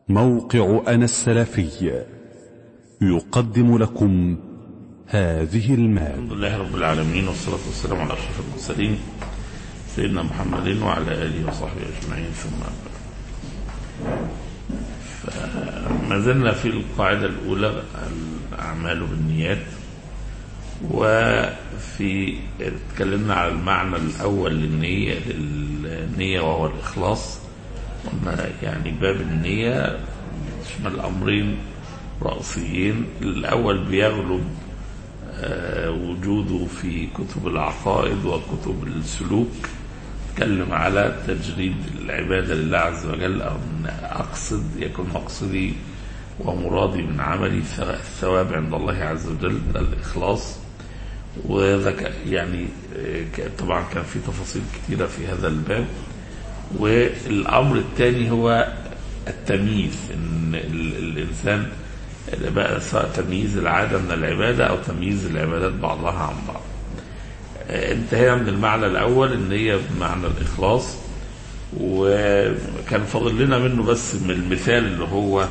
موقع أنا السلفي يقدم لكم هذه المادة الحمد لله رب العالمين والصلاة والسلام على أشرف المرسلين سيدنا محمد وعلى آله وصحبه أجمعين ثم فما زلنا في القاعدة الأولى الأعمال بالنيات وفي اتكلمنا على المعنى الأول للنية للنية وهو الإخلاص قلنا يعني باب النية يشمل أمرين رئيسيين الأول بيغلب آه، وجوده في كتب العقائد وكتب السلوك تكلم على تجريد العبادة لله عز وجل أو أن أقصد يكون مقصدي ومرادي من عملي الثواب عند الله عز وجل ده الإخلاص وذكر يعني آه، ك- طبعا كان في تفاصيل كثيرة في هذا الباب والأمر الثاني هو التمييز إن ال- الإنسان بقى سواء تمييز العادة من العبادة أو تمييز العبادات بعضها عن بعض آه، انتهينا من المعنى الأول إن هي بمعنى الإخلاص وكان فاضل لنا منه بس من المثال اللي هو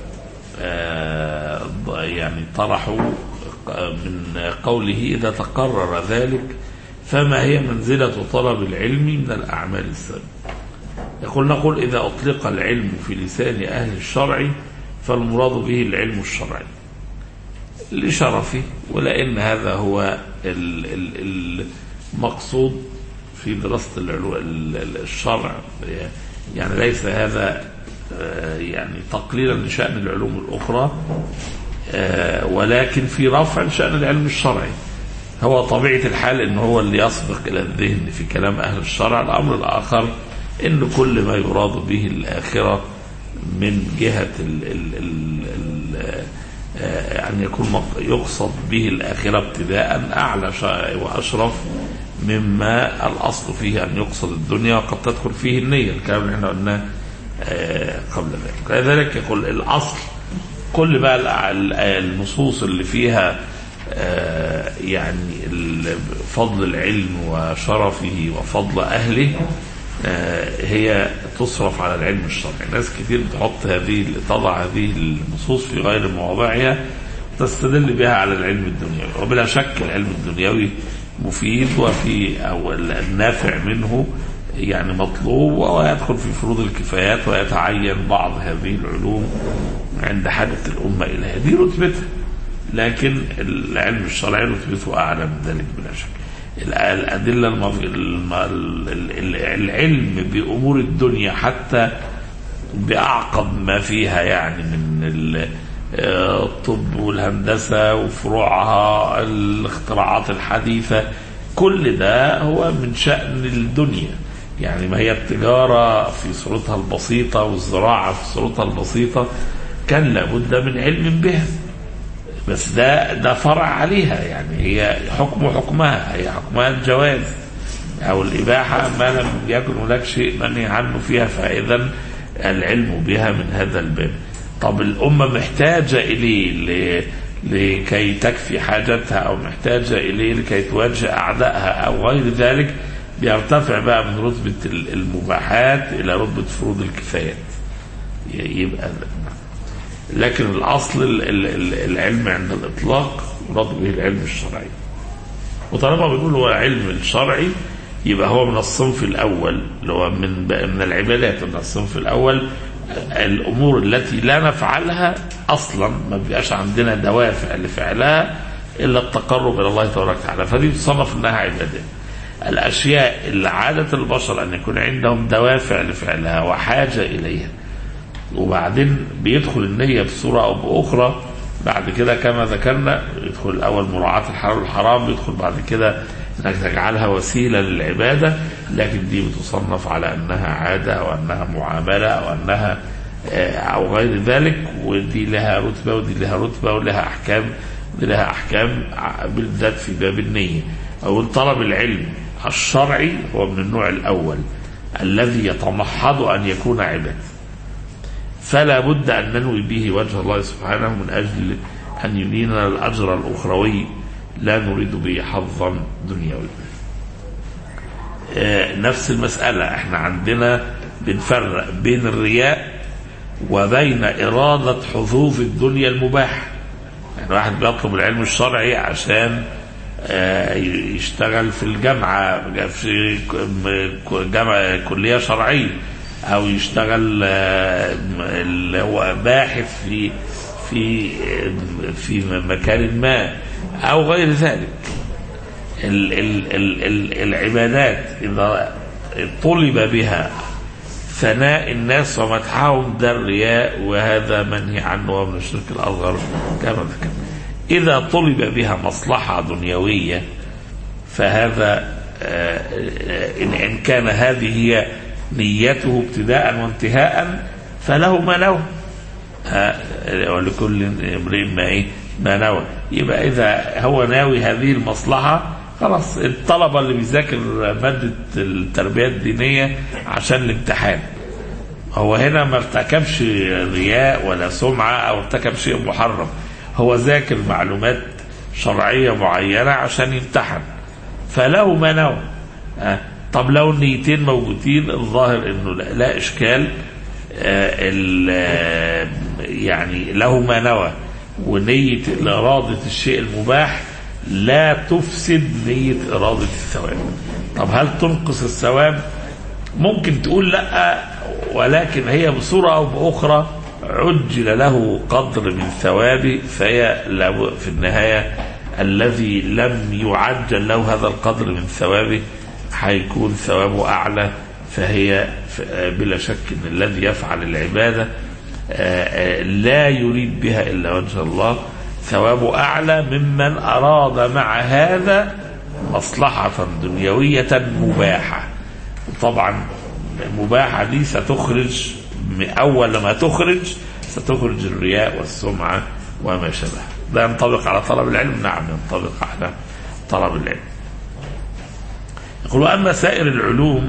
آه، يعني طرحه من قوله إذا تقرر ذلك فما هي منزلة طلب العلم من الأعمال السابقة يقول نقول إذا أطلق العلم في لسان أهل الشرع فالمراد به العلم الشرعي لشرفه ولأن هذا هو ال- ال- المقصود في دراسة العلو- ال- ال- الشرع يعني ليس هذا آه، يعني تقليلا لشأن العلوم الأخرى آه، ولكن في رفع شأن العلم الشرعي هو طبيعة الحال ان هو اللي يسبق الى الذهن في كلام اهل الشرع الامر الاخر ان كل ما يراد به الاخرة من جهة ال ال ال ال آه، ان يكون مق- يقصد به الاخرة ابتداء اعلى شا- واشرف مما الاصل فيه ان يقصد الدنيا وقد تدخل فيه النية الكلام اللي احنا قلناه آه، قبل ذلك لذلك يقول الاصل كل بقى الع- ال- النصوص اللي فيها آه، يعني ال- فضل العلم وشرفه وفضل أهله آه، هي تصرف على العلم الشرعي ناس كتير بتحط هذه تضع هذه النصوص في غير مواضعها تستدل بها على العلم الدنيوي وبلا شك العلم الدنيوي مفيد وفي أو النافع منه يعني مطلوب ويدخل في فروض الكفايات ويتعين بعض هذه العلوم عند حاجة الأمة إليها دي رتبتها لكن العلم الشرعي رتبته أعلى من ذلك بلا شك ال- الأدلة المف... الم... ال- ال- العلم بأمور الدنيا حتى بأعقد ما فيها يعني من ال- آه، الطب والهندسة وفروعها الاختراعات الحديثة كل ده هو من شأن الدنيا يعني ما هي التجارة في صورتها البسيطة والزراعة في صورتها البسيطة كان لابد من علم بها بس ده ده فرع عليها يعني هي حكم حكمها هي حكمها الجواز او الاباحه ما لم يكن هناك شيء منهي عنه فيها فاذا العلم بها من هذا الباب طب الامه محتاجه اليه ل- لكي تكفي حاجتها او محتاجه اليه لكي تواجه اعدائها او غير ذلك بيرتفع بقى من رتبه ال- المباحات الى رتبه فروض الكفايات ي- يبقى لكن الاصل ال- ال- ال- العلم عند الاطلاق يراد به العلم الشرعي وطالما بنقول هو علم الشرعي يبقى هو من الصنف الاول اللي هو من من العبادات من الصنف الاول الامور التي لا نفعلها اصلا ما بيبقاش عندنا دوافع لفعلها الا التقرب الى الله تبارك وتعالى فدي تصنف انها عبادات الاشياء اللي عاده البشر ان يكون عندهم دوافع لفعلها وحاجه اليها وبعدين بيدخل النية بصورة أو بأخرى بعد كده كما ذكرنا يدخل الأول مراعاة الحلال والحرام بيدخل بعد كده انك تجعلها وسيلة للعبادة لكن دي بتصنف على أنها عادة أو أنها معاملة أو أنها آه، أو غير ذلك ودي لها رتبة ودي لها رتبة ولها أحكام دي لها أحكام ع- بالذات في باب النية أو طلب العلم الشرعي هو من النوع الأول الذي يتمحض أن يكون عبادة فلا بد أن ننوي به وجه الله سبحانه من أجل أن يلينا الأجر الأخروي لا نريد به حظا دنيوي آه، نفس المسألة احنا عندنا بنفرق بين الرياء وبين إرادة حظوظ الدنيا المباح يعني واحد بيطلب العلم الشرعي عشان آه، يشتغل في الجامعة في ك- جامعة كلية شرعية أو يشتغل آه، اللي هو باحث في في في مكان ما أو غير ذلك ال ال ال ال العبادات إذا طلب بها ثناء الناس ومدحهم ده الرياء وهذا منهي عنه ومن الشرك الأصغر كما ذكرنا إذا طلب بها مصلحة دنيوية فهذا آه، آه، إن إن كان هذه هي نيته ابتداء وانتهاء فله ما نوى آه، ولكل امرئ ما ايه ما نوى يبقى اذا هو ناوي هذه المصلحه خلاص الطلبه اللي بيذاكر ماده التربيه الدينيه عشان الامتحان هو هنا ما ارتكبش رياء ولا سمعه او ارتكب شيء محرم هو ذاكر معلومات شرعيه معينه عشان يمتحن فله ما نوى آه، طب لو النيتين موجودين الظاهر انه لا, لا اشكال آه، ال- آه، يعني له ما نوى ونية إرادة الشيء المباح لا تفسد نية إرادة الثواب طب هل تنقص الثواب ممكن تقول لا ولكن هي بصورة أو بأخرى عجل له قدر من ثوابه فهي لا- في النهاية الذي لم يعجل له هذا القدر من ثوابه هيكون ثوابه أعلى فهي ف- بلا شك أن الذي يفعل العبادة آه، آه، لا يريد بها إلا وجه الله ثوابه أعلى ممن أراد مع هذا مصلحة دنيوية مباحة طبعا المباحة دي ستخرج م- أول ما تخرج ستخرج الرياء والسمعة وما شابه ده ينطبق على طلب العلم نعم ينطبق على طلب العلم يقول وأما سائر العلوم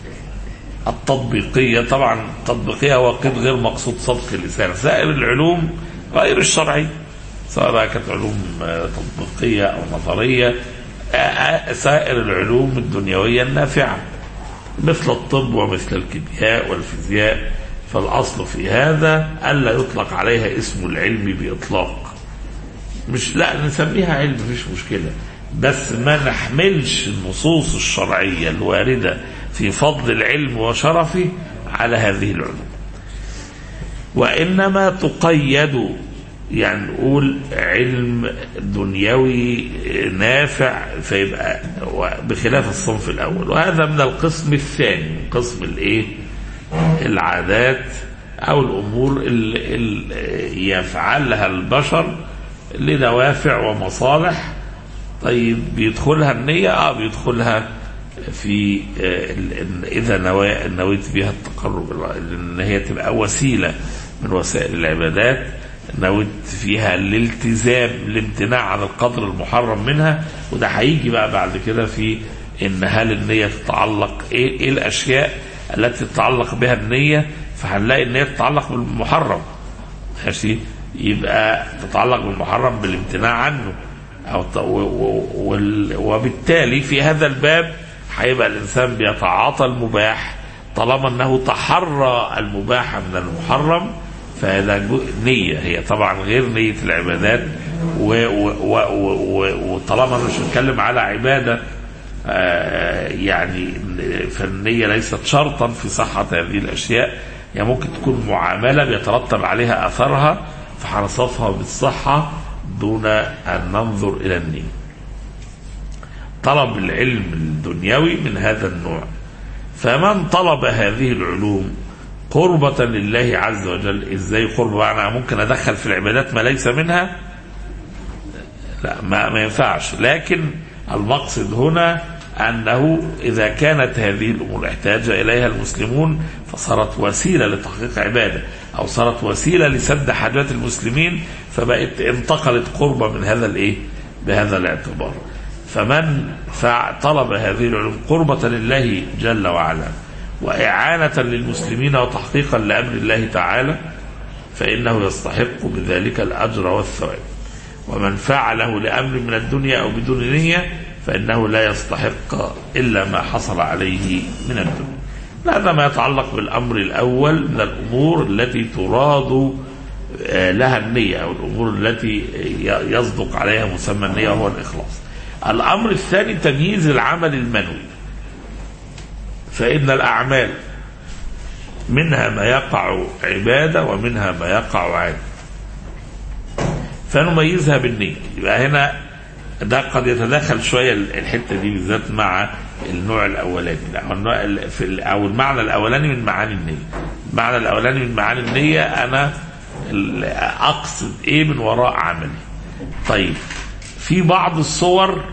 التطبيقية طبعا التطبيقية هو قيد غير مقصود صدق اللسان سائر العلوم غير الشرعية سواء بقى كانت علوم آه، تطبيقية أو نظرية آه، آه، سائر العلوم الدنيوية النافعة مثل الطب ومثل الكيمياء والفيزياء فالأصل في هذا ألا يطلق عليها اسم العلم بإطلاق مش لا نسميها علم مفيش مشكلة بس ما نحملش النصوص الشرعية الواردة في فضل العلم وشرفه على هذه العلوم وإنما تقيد يعني نقول علم دنيوي نافع فيبقى بخلاف الصنف الأول وهذا من القسم الثاني قسم الإيه العادات أو الأمور اللي يفعلها البشر لدوافع ومصالح طيب بيدخلها النية اه بيدخلها في آه، ال- ال- إذا نوا- نويت بها التقرب إلى الله، إن هي تبقى وسيلة من وسائل العبادات نويت فيها الالتزام الامتناع عن القدر المحرم منها وده هيجي بقى بعد كده في ان هل النية تتعلق ايه, إيه الاشياء التي تتعلق بها النية فهنلاقي النية تتعلق بالمحرم ماشي يبقى تتعلق بالمحرم بالامتناع عنه أو ت- و- و- وال- وبالتالي في هذا الباب هيبقى الإنسان بيتعاطى المباح طالما أنه تحرى المباح من المحرم فهذا جو- نية هي طبعا غير نية العبادات و- و- و- و- وطالما مش بنتكلم على عبادة آه، يعني فالنية ليست شرطا في صحة هذه الأشياء يعني ممكن تكون معاملة بيترتب عليها أثرها فحرصتها بالصحة دون أن ننظر إلى النية طلب العلم الدنيوي من هذا النوع فمن طلب هذه العلوم قربة لله عز وجل ازاي قربة انا ممكن ادخل في العبادات ما ليس منها لا ما, ما ينفعش لكن المقصد هنا أنه إذا كانت هذه الأمور احتاج إليها المسلمون فصارت وسيلة لتحقيق عبادة أو صارت وسيلة لسد حاجات المسلمين فبقت انتقلت قربة من هذا الإيه بهذا الاعتبار فمن فع- طلب هذه العلوم قربة لله جل وعلا وإعانة للمسلمين وتحقيقا لأمر الله تعالى فإنه يستحق بذلك الأجر والثواب ومن فعله لأمر من الدنيا أو بدون نية فإنه لا يستحق إلا ما حصل عليه من الدنيا هذا ما يتعلق بالأمر الأول من الأمور التي تراد آه، لها النية أو الأمور التي يصدق عليها مسمى النية وهو الإخلاص الأمر الثاني تمييز العمل المنوي فإن الأعمال منها ما يقع عبادة ومنها ما يقع عادة فنميزها بالنية يبقى هنا ده قد يتداخل شوية الحتة دي بالذات مع النوع الأولاني أو النوع ال- في ال- أو المعنى الأولاني من معاني النية المعنى الأولاني من معاني النية أنا ال- أقصد إيه من وراء عملي طيب في بعض الصور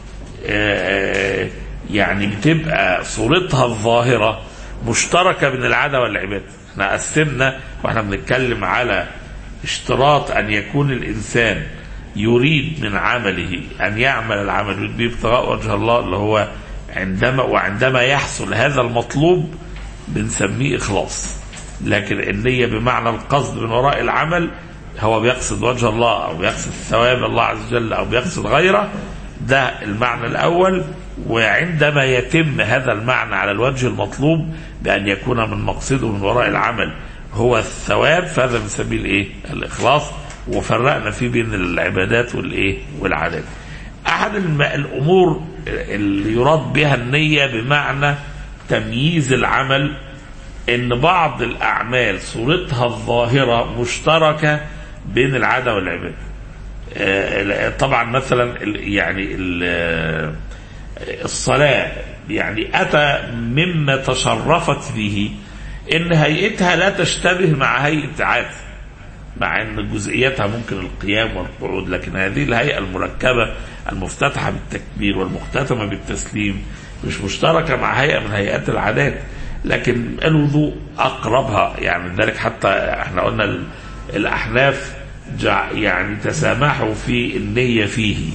آه، يعني بتبقى صورتها الظاهرة مشتركة بين العادة والعبادة احنا قسمنا واحنا بنتكلم على اشتراط ان يكون الانسان يريد من عمله ان يعمل العمل يريد به ابتغاء وجه الله اللي هو عندما وعندما يحصل هذا المطلوب بنسميه اخلاص لكن النية بمعنى القصد من وراء العمل هو بيقصد وجه الله او بيقصد ثواب الله عز وجل او بيقصد غيره ده المعنى الاول وعندما يتم هذا المعنى على الوجه المطلوب بان يكون من مقصده من وراء العمل هو الثواب فهذا بنسميه الايه؟ الاخلاص وفرقنا فيه بين العبادات والايه؟ والعادات. احد الم- الامور اللي يراد بها النيه بمعنى تمييز العمل ان بعض الاعمال صورتها الظاهره مشتركه بين العاده والعباده. آه، طبعا مثلا ال- يعني ال- الصلاه يعني اتى مما تشرفت به ان هيئتها لا تشتبه مع هيئه عاده مع ان جزئياتها ممكن القيام والقعود لكن هذه الهيئه المركبه المفتتحه بالتكبير والمختتمه بالتسليم مش مشتركه مع هيئه من هيئات العادات لكن الوضوء اقربها يعني ذلك حتى احنا قلنا ال- الاحناف جع يعني تسامحوا في النيه فيه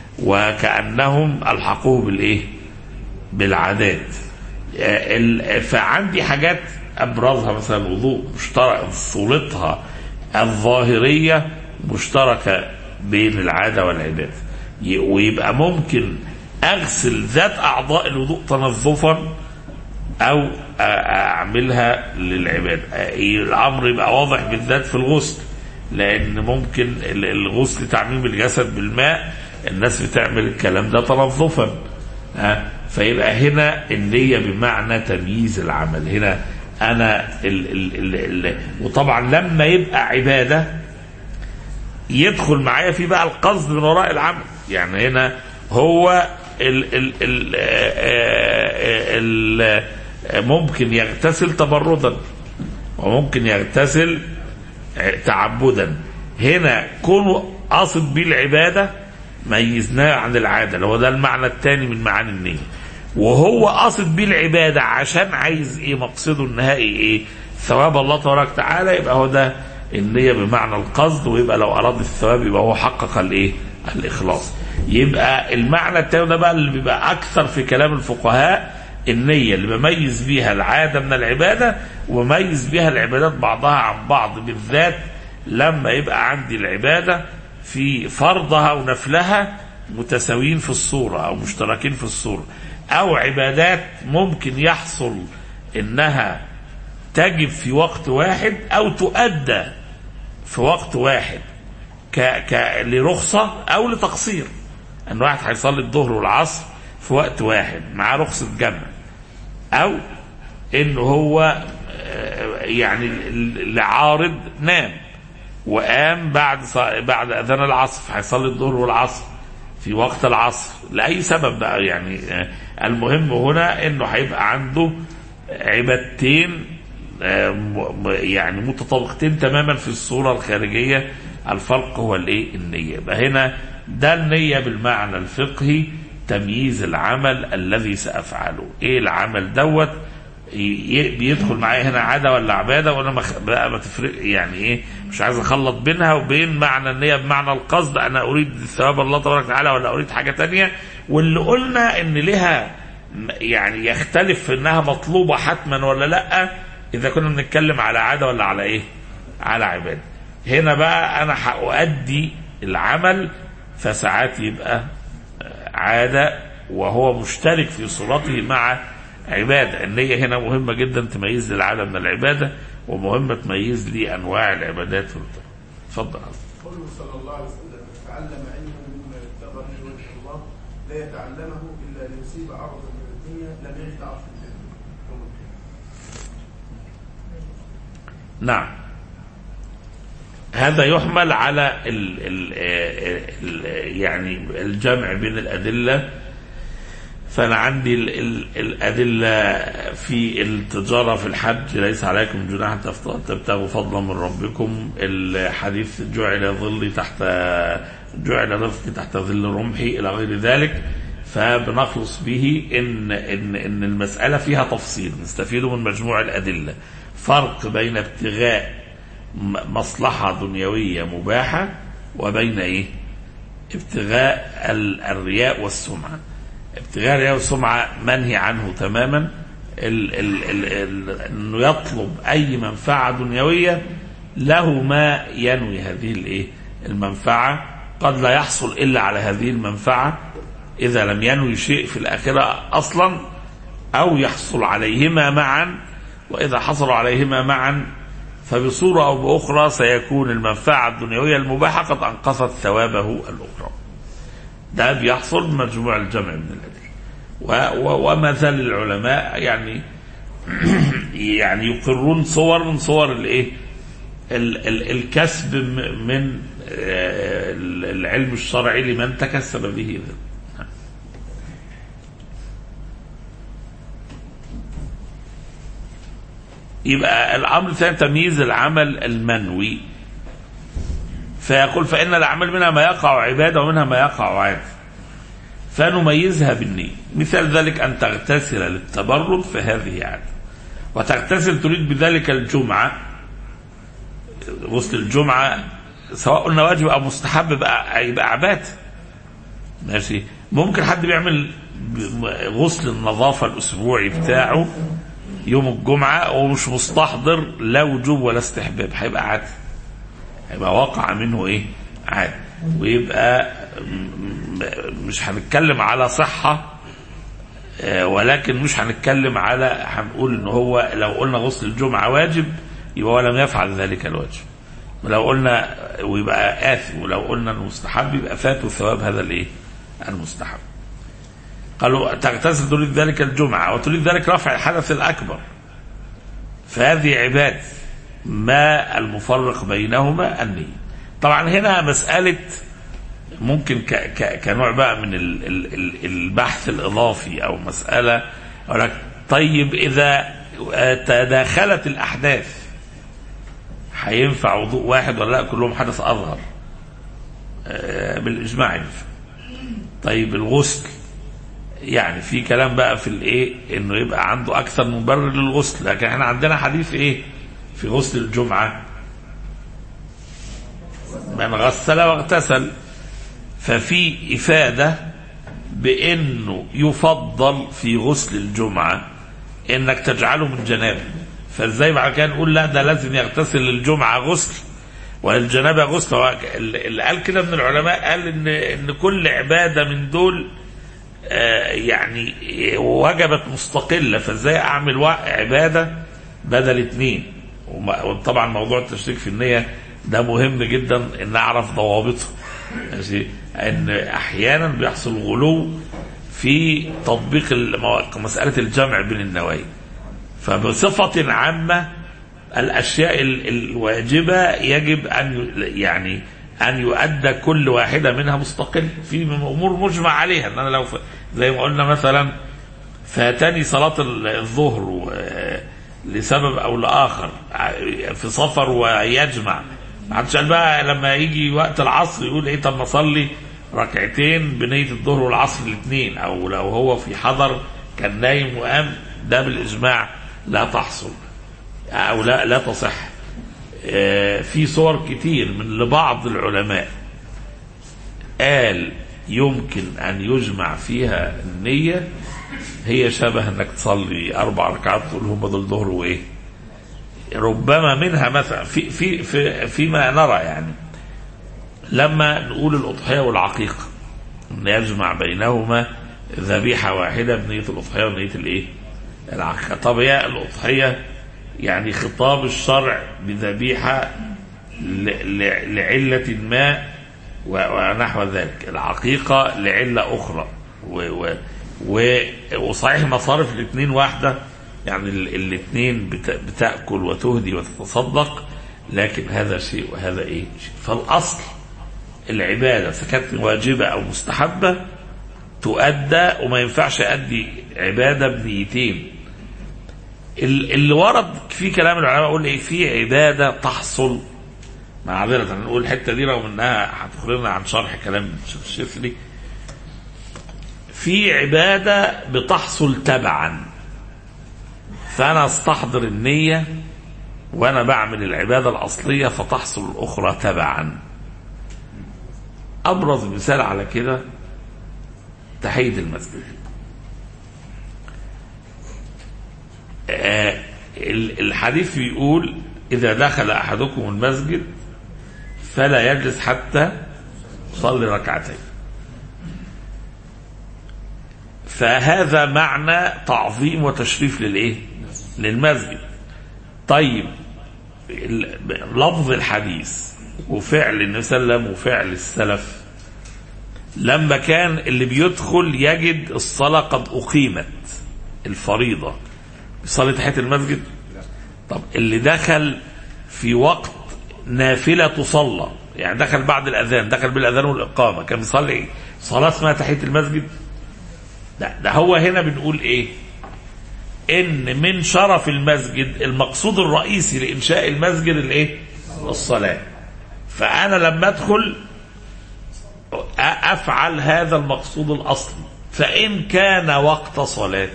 وكانهم الحقوه بالايه؟ بالعادات آه، ال- فعندي حاجات ابرزها مثلا الوضوء مشترك صورتها الظاهريه مشتركه بين العاده والعباده ي- ويبقى ممكن اغسل ذات اعضاء الوضوء تنظفا او أ- اعملها للعباده آه، الامر يبقى واضح بالذات في الغسل لان ممكن ال- الغسل تعميم الجسد بالماء الناس بتعمل الكلام ده تنظفا ها فيبقى هنا النية بمعنى تمييز العمل هنا أنا ال ال ال ال وطبعا لما يبقى عبادة يدخل معايا في بقى القصد من وراء العمل يعني هنا هو ال ال ال ال ال ممكن يغتسل تبردا وممكن يغتسل تعبدا هنا كونه قاصد بيه العباده ميزناه عن العاده اللي هو ده المعنى الثاني من معاني النيه وهو قاصد بيه العباده عشان عايز ايه مقصده النهائي ايه ثواب الله تبارك وتعالى يبقى هو ده النيه بمعنى القصد ويبقى لو اراد الثواب يبقى هو حقق الايه الاخلاص يبقى المعنى التاني ده بقى اللي بيبقى اكثر في كلام الفقهاء النية اللي بميز بيها العادة من العبادة وميز بيها العبادات بعضها عن بعض بالذات لما يبقى عندي العبادة في فرضها ونفلها متساويين في الصورة أو مشتركين في الصورة أو عبادات ممكن يحصل إنها تجب في وقت واحد أو تؤدى في وقت واحد ك... ك... لرخصة أو لتقصير أن واحد هيصلي الظهر والعصر في وقت واحد معاه رخصة جمع أو إن هو آه، يعني اللي عارض نام وقام بعد ص- بعد اذان العصر هيصلي الظهر والعصر في وقت العصر لاي سبب بقى يعني آه، المهم هنا انه هيبقى عنده عبادتين آه، م- م- يعني متطابقتين تماما في الصوره الخارجيه الفرق هو الايه النيه يبقى هنا ده النيه بالمعنى الفقهي تمييز العمل الذي سافعله ايه العمل دوت ي- بيدخل معايا هنا عاده ولا عباده وانا مخ... بقى ما تفرق يعني ايه مش عايز اخلط بينها وبين معنى النيه بمعنى القصد انا اريد ثواب الله تبارك وتعالى ولا اريد حاجه تانية واللي قلنا ان لها م- يعني يختلف في انها مطلوبه حتما ولا لا اذا كنا بنتكلم على عاده ولا على ايه على عباده هنا بقى انا هأؤدي العمل فساعات يبقى عادة وهو مشترك في صورته مع عبادة النية هنا مهمة جدا تميز للعالم من العبادة ومهمة تميز لي أنواع العبادات اتفضل قوله صلى الله عليه وسلم تعلم علما مما يبتغى به وجه الله لا يتعلمه الا ليصيب عرضا من الدنيا لم يجد عرض الجنه يوم القيامه نعم هذا يحمل على ال ال ال يعني الجمع بين الأدلة فأنا عندي ال ال الأدلة في التجارة في الحج ليس عليكم جناح تفت- تبتغوا فضلا من ربكم الحديث جعل ظلي تحت جعل رزقي تحت ظل رمحي إلى غير ذلك فبنخلص به إن إن إن المسألة فيها تفصيل نستفيد من مجموع الأدلة فرق بين ابتغاء م- مصلحة دنيوية مباحة وبين إيه؟ ابتغاء ال- الرياء والسمعة ابتغاء الرياء والسمعة منهي عنه تماما ال ال ال ال انه يطلب اي منفعة دنيوية له ما ينوي هذه الايه المنفعة قد لا يحصل الا على هذه المنفعة اذا لم ينوي شيء في الاخرة اصلا او يحصل عليهما معا واذا حصل عليهما معا فبصورة او باخرى سيكون المنفعة الدنيوية المباحة قد انقصت ثوابه الاخرى ده بيحصل بمجموع الجمع من الأدلة و- و- وما زال العلماء يعني يعني يقرون صور من صور الايه ال- ال- الكسب م- من آه، ال- العلم الشرعي لمن تكسب به يبقى الامر الثاني تمييز العمل المنوي فيقول فإن الأعمال منها ما يقع عبادة ومنها ما يقع عادة فنميزها بالنية مثال ذلك أن تغتسل للتبرد فهذه عادة وتغتسل تريد بذلك الجمعة غسل الجمعة سواء قلنا واجب أو مستحب يبقى يبقى عبادة ماشي ممكن حد بيعمل غسل النظافة الأسبوعي بتاعه يوم الجمعة ومش مستحضر لا وجوب ولا استحباب هيبقى عادة هيبقى وقع منه ايه عاد ويبقى م- م- مش هنتكلم على صحة آه، ولكن مش هنتكلم على هنقول ان هو لو قلنا غسل الجمعة واجب يبقى هو لم يفعل ذلك الواجب ولو قلنا ويبقى آثم ولو قلنا انه مستحب يبقى فاته ثواب هذا الايه المستحب قالوا تغتسل تريد ذلك الجمعة وتريد ذلك رفع الحدث الأكبر فهذه عبادة ما المفرق بينهما النية طبعا هنا مسألة ممكن ك ك كنوع بقى من ال ال ال البحث الإضافي أو مسألة أقول لك طيب إذا تداخلت الأحداث هينفع وضوء واحد ولا لا كلهم حدث أظهر آه، بالإجماع ينفع طيب الغسل يعني في كلام بقى في الايه انه يبقى عنده اكثر من مبرر للغسل لكن احنا عندنا حديث ايه في غسل الجمعه من غسل واغتسل ففي افاده بانه يفضل في غسل الجمعه انك تجعله من جنابه فازاي بعد كده نقول لا ده لازم يغتسل الجمعه غسل والجنابه غسل هو اللي قال كده من العلماء قال ان ان كل عباده من دول آه، يعني وجبت مستقلة فازاي اعمل وا- عبادة بدل اتنين وما- وطبعا موضوع التشريك في النية ده مهم جدا ان اعرف ضوابطه ماشي ان احيانا بيحصل غلو في تطبيق المواقع مسألة الجمع بين النوايا فبصفة عامة الأشياء ال- الواجبة يجب أن ي- يعني أن يؤدى كل واحدة منها مستقل في أمور مجمع عليها أن أنا لو ف- زي ما قلنا مثلا فاتني صلاة ال- الظهر و- لسبب أو لآخر ع- في سفر ويجمع ما حدش قال بقى لما يجي وقت العصر يقول ايه طب ما اصلي ركعتين بنية الظهر والعصر الاثنين او لو هو في حضر كان نايم وقام ده بالاجماع لا تحصل او لا لا تصح آه، في صور كتير من لبعض العلماء قال يمكن ان يجمع فيها النية هي شبه انك تصلي اربع ركعات تقول هم دول ظهر وايه ربما منها مثلا في في في فيما نرى يعني لما نقول الاضحيه والعقيقه ان يجمع بينهما ذبيحه واحده بنيه الاضحيه ونيه الايه؟ العقيقة طب هي الأضحية يعني خطاب الشرع بذبيحة ل- ل- لعلة ما و- ونحو ذلك العقيقة لعلة أخرى و و و وصحيح مصارف الاثنين واحدة يعني الاثنين بتأكل وتهدي وتتصدق لكن هذا شيء وهذا ايه شيء فالأصل العبادة سكت واجبة أو مستحبة تؤدى وما ينفعش أدي عبادة بنيتين ال- اللي ورد في كلام العلماء يقول ايه في عبادة تحصل معذرة نقول الحتة دي رغم انها هتخرجنا عن شرح كلام الشيخ الشفري في عبادة بتحصل تبعا فأنا استحضر النية وأنا بعمل العبادة الأصلية فتحصل الأخرى تبعا أبرز مثال على كده تحية المسجد آه، ال- الحديث بيقول إذا دخل أحدكم المسجد فلا يجلس حتى يصلي ركعتين فهذا معنى تعظيم وتشريف للايه للمسجد طيب ال- لفظ الحديث وفعل النبي صلى الله عليه وسلم وفعل السلف لما كان اللي بيدخل يجد الصلاة قد أقيمت الفريضة يصلي تحية المسجد طب اللي دخل في وقت نافلة تصلى يعني دخل بعد الأذان دخل بالأذان والإقامة كان بيصلي صلاة اسمها تحية المسجد لا ده هو هنا بنقول ايه ان من شرف المسجد المقصود الرئيسي لانشاء المسجد الايه الصلاه فانا لما ادخل أ- افعل هذا المقصود الاصلي فان كان وقت صلاه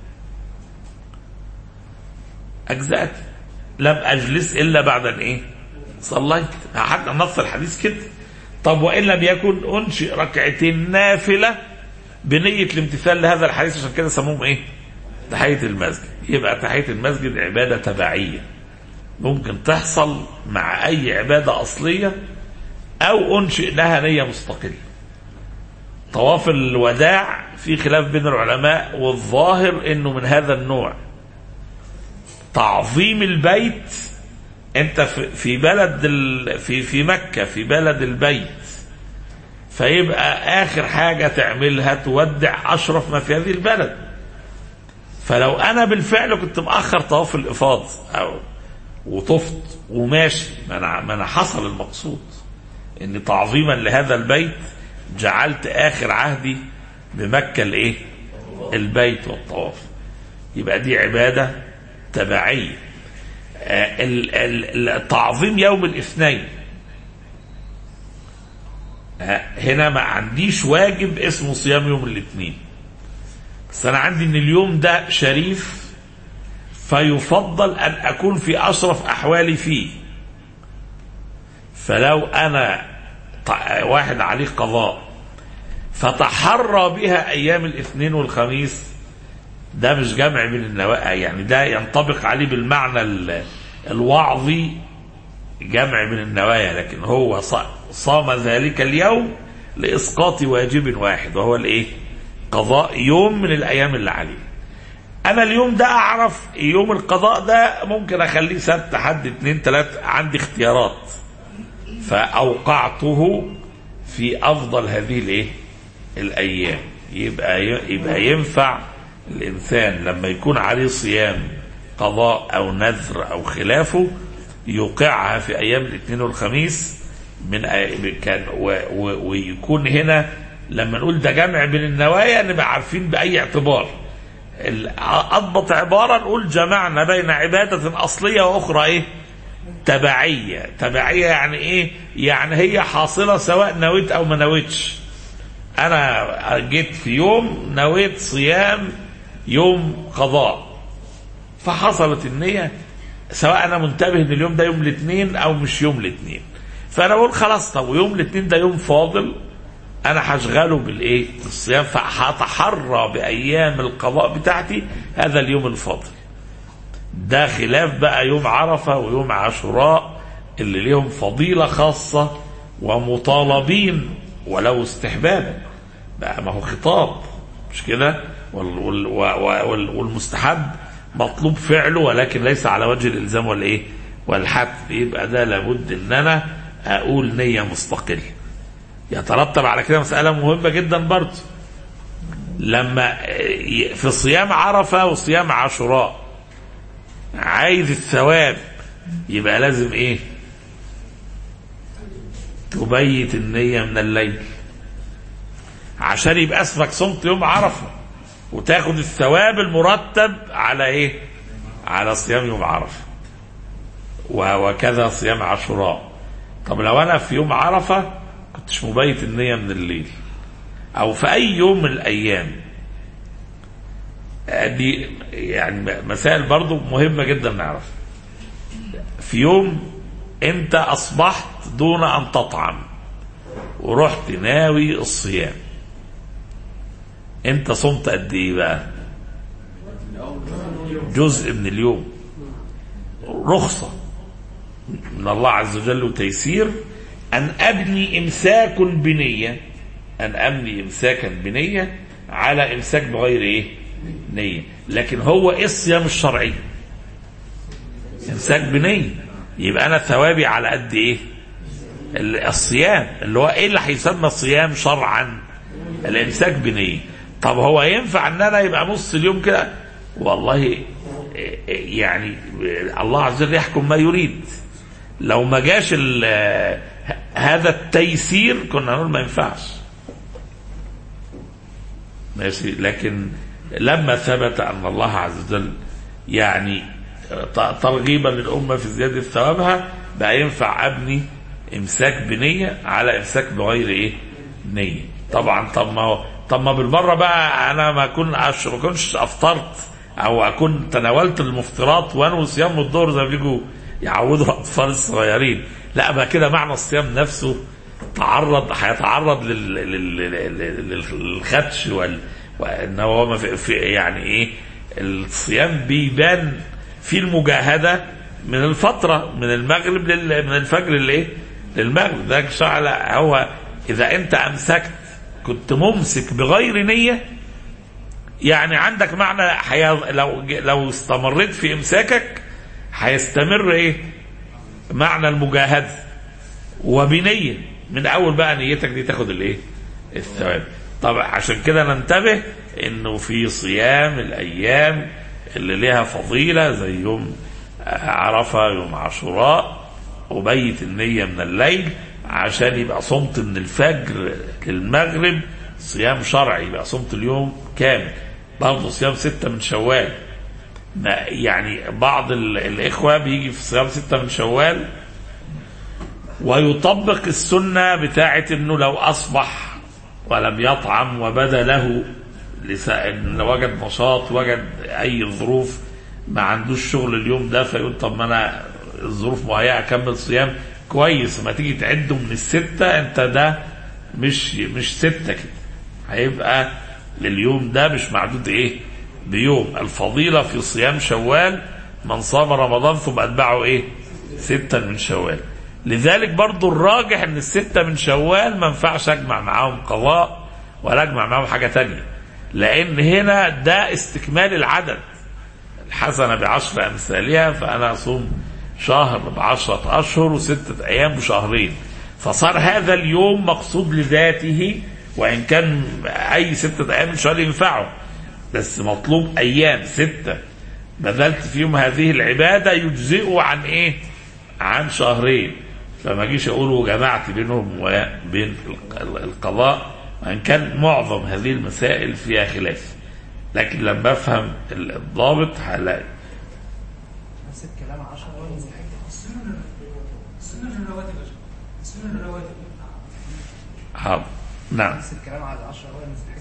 اجزات لم اجلس الا بعد ان ايه صليت حتى نص الحديث كده طب وان لم يكن انشئ ركعتين نافله بنية الامتثال لهذا الحديث عشان كده سموهم ايه تحية المسجد يبقى تحية المسجد عبادة تبعية ممكن تحصل مع اي عبادة اصلية او انشئ لها نية مستقلة طواف الوداع في خلاف بين العلماء والظاهر انه من هذا النوع تعظيم البيت انت في- في بلد ال- في في مكة في بلد البيت فيبقى اخر حاجه تعملها تودع اشرف ما في هذه البلد فلو انا بالفعل كنت مأخر طواف الافاض او وطفت وماشي ما انا ما انا حصل المقصود ان تعظيما لهذا البيت جعلت اخر عهدي بمكه الايه البيت والطواف يبقى دي عباده تبعيه آه، ال- ال- ال- تعظيم يوم الاثنين هنا ما عنديش واجب اسمه صيام يوم الاثنين بس انا عندي ان اليوم ده شريف فيفضل ان اكون في اشرف احوالي فيه فلو انا ط- واحد عليه قضاء فتحرى بها ايام الاثنين والخميس ده مش جمع بين النواقع يعني ده ينطبق عليه بالمعنى ال- الوعظي جمع من النوايا لكن هو ص- صام ذلك اليوم لإسقاط واجب واحد وهو الإيه قضاء يوم من الأيام اللي عليه أنا اليوم ده أعرف يوم القضاء ده ممكن أخليه سبت حد اتنين تلاتة عندي اختيارات فأوقعته في أفضل هذه الإيه الأيام يبقى يبقى ينفع الإنسان لما يكون عليه صيام قضاء أو نذر أو خلافه يوقعها في أيام الاثنين والخميس من أي- كان و- و- ويكون هنا لما نقول ده جمع بين النوايا نبقى عارفين بأي اعتبار ال- أضبط عبارة نقول جمعنا بين عبادة أصلية وأخرى إيه تبعية تبعية يعني إيه يعني هي حاصلة سواء نويت أو ما نويتش أنا جيت في يوم نويت صيام يوم قضاء فحصلت النية سواء أنا منتبه إن اليوم ده يوم الاثنين أو مش يوم الاثنين فأنا بقول خلاص طب ويوم الاثنين ده يوم فاضل أنا هشغله بالإيه؟ بالصيام فهتحرى بأيام القضاء بتاعتي هذا اليوم الفاضل ده خلاف بقى يوم عرفة ويوم عاشوراء اللي ليهم فضيلة خاصة ومطالبين ولو استحبابا بقى ما هو خطاب مش كده وال- وال- وال- وال- والمستحب مطلوب فعله ولكن ليس على وجه الالزام والايه والحتم يبقى ده لابد ان انا اقول نيه مستقله يترتب على كده مساله مهمه جدا برضه لما في صيام عرفه وصيام عاشوراء عايز الثواب يبقى لازم ايه تبيت النية من الليل عشان يبقى اسمك صمت يوم عرفة وتاخد الثواب المرتب على ايه على صيام يوم عرفة و- وكذا صيام عاشوراء طب لو انا في يوم عرفة كنتش مبيت النية من الليل او في اي يوم من الايام دي يعني مسائل برضو مهمة جدا نعرف في يوم انت اصبحت دون ان تطعم ورحت ناوي الصيام انت صمت قد ايه بقى جزء من اليوم رخصة من الله عز وجل وتيسير ان ابني امساك بنية ان ابني امساكا بنية على امساك بغير ايه نية لكن هو ايه الصيام الشرعي امساك بنية يبقى انا ثوابي على قد ايه ال- الصيام اللي هو ايه اللي هيسمى صيام شرعا الامساك بنية طب هو ينفع ان انا يبقى نص اليوم كده والله يعني الله عز وجل يحكم ما يريد لو ما جاش ال- هذا التيسير كنا نقول ما ينفعش ماشي لكن لما ثبت ان الله عز وجل يعني ت- ترغيبا للامه في زياده ثوابها بقى ينفع ابني امساك بنيه على امساك بغير ايه؟ نيه. طبعا طب ما هو طب ما بالمره بقى انا ما اكون أش- ما اكونش افطرت او اكون تناولت المفطرات وانوي صيام الظهر زي ما بيجوا يعودوا الاطفال الصغيرين. لا ما كده معنى الصيام نفسه تعرض هيتعرض لل- لل- لل- للخدش وال وان هو ما في في- يعني ايه الصيام بيبان في المجاهده من الفتره من المغرب لل من الفجر للايه؟ للمغرب ده شعل هو اذا انت امسكت كنت ممسك بغير نيه يعني عندك معنى حي... لو لو استمريت في امساكك هيستمر ايه؟ معنى المجاهده وبنيه من اول بقى نيتك دي تاخد الايه؟ الثواب. طبعا عشان كده ننتبه انه في صيام الايام اللي ليها فضيله زي يوم عرفه يوم عاشوراء وبيت النيه من الليل عشان يبقى صمت من الفجر للمغرب صيام شرعي يبقى صمت اليوم كامل برضه صيام ستة من شوال ما يعني بعض ال- الإخوة بيجي في صيام ستة من شوال ويطبق السنة بتاعة انه لو اصبح ولم يطعم وبدا له لسا- إن وجد نشاط وجد اي ظروف ما عندوش شغل اليوم ده فيقول طب ما انا الظروف مهيئة اكمل صيام كويس ما تيجي تعده من الستة انت ده مش مش ستة كده هيبقى لليوم ده مش معدود ايه بيوم الفضيلة في صيام شوال من صام رمضان ثم اتبعه ايه ستة من شوال لذلك برضو الراجح ان الستة من شوال ما ينفعش اجمع معاهم قضاء ولا اجمع معاهم حاجة تانية لان هنا ده استكمال العدد الحسنة بعشر امثالها فانا اصوم شهر بعشرة اشهر وستة ايام بشهرين فصار هذا اليوم مقصود لذاته وان كان اي ستة ايام من شهر ينفعه بس مطلوب ايام ستة بذلت فيهم هذه العبادة يجزئوا عن ايه عن شهرين فما اجيش اقول وجمعت بينهم وبين القضاء وان كان معظم هذه المسائل فيها خلاف لكن لما افهم الضابط هلاقي نفس الكلام 10 اول مستحق السنن السنن الرواتب يا شيخ. السنن الرواتب حاضر نعم نفس الكلام على 10 اول مستحق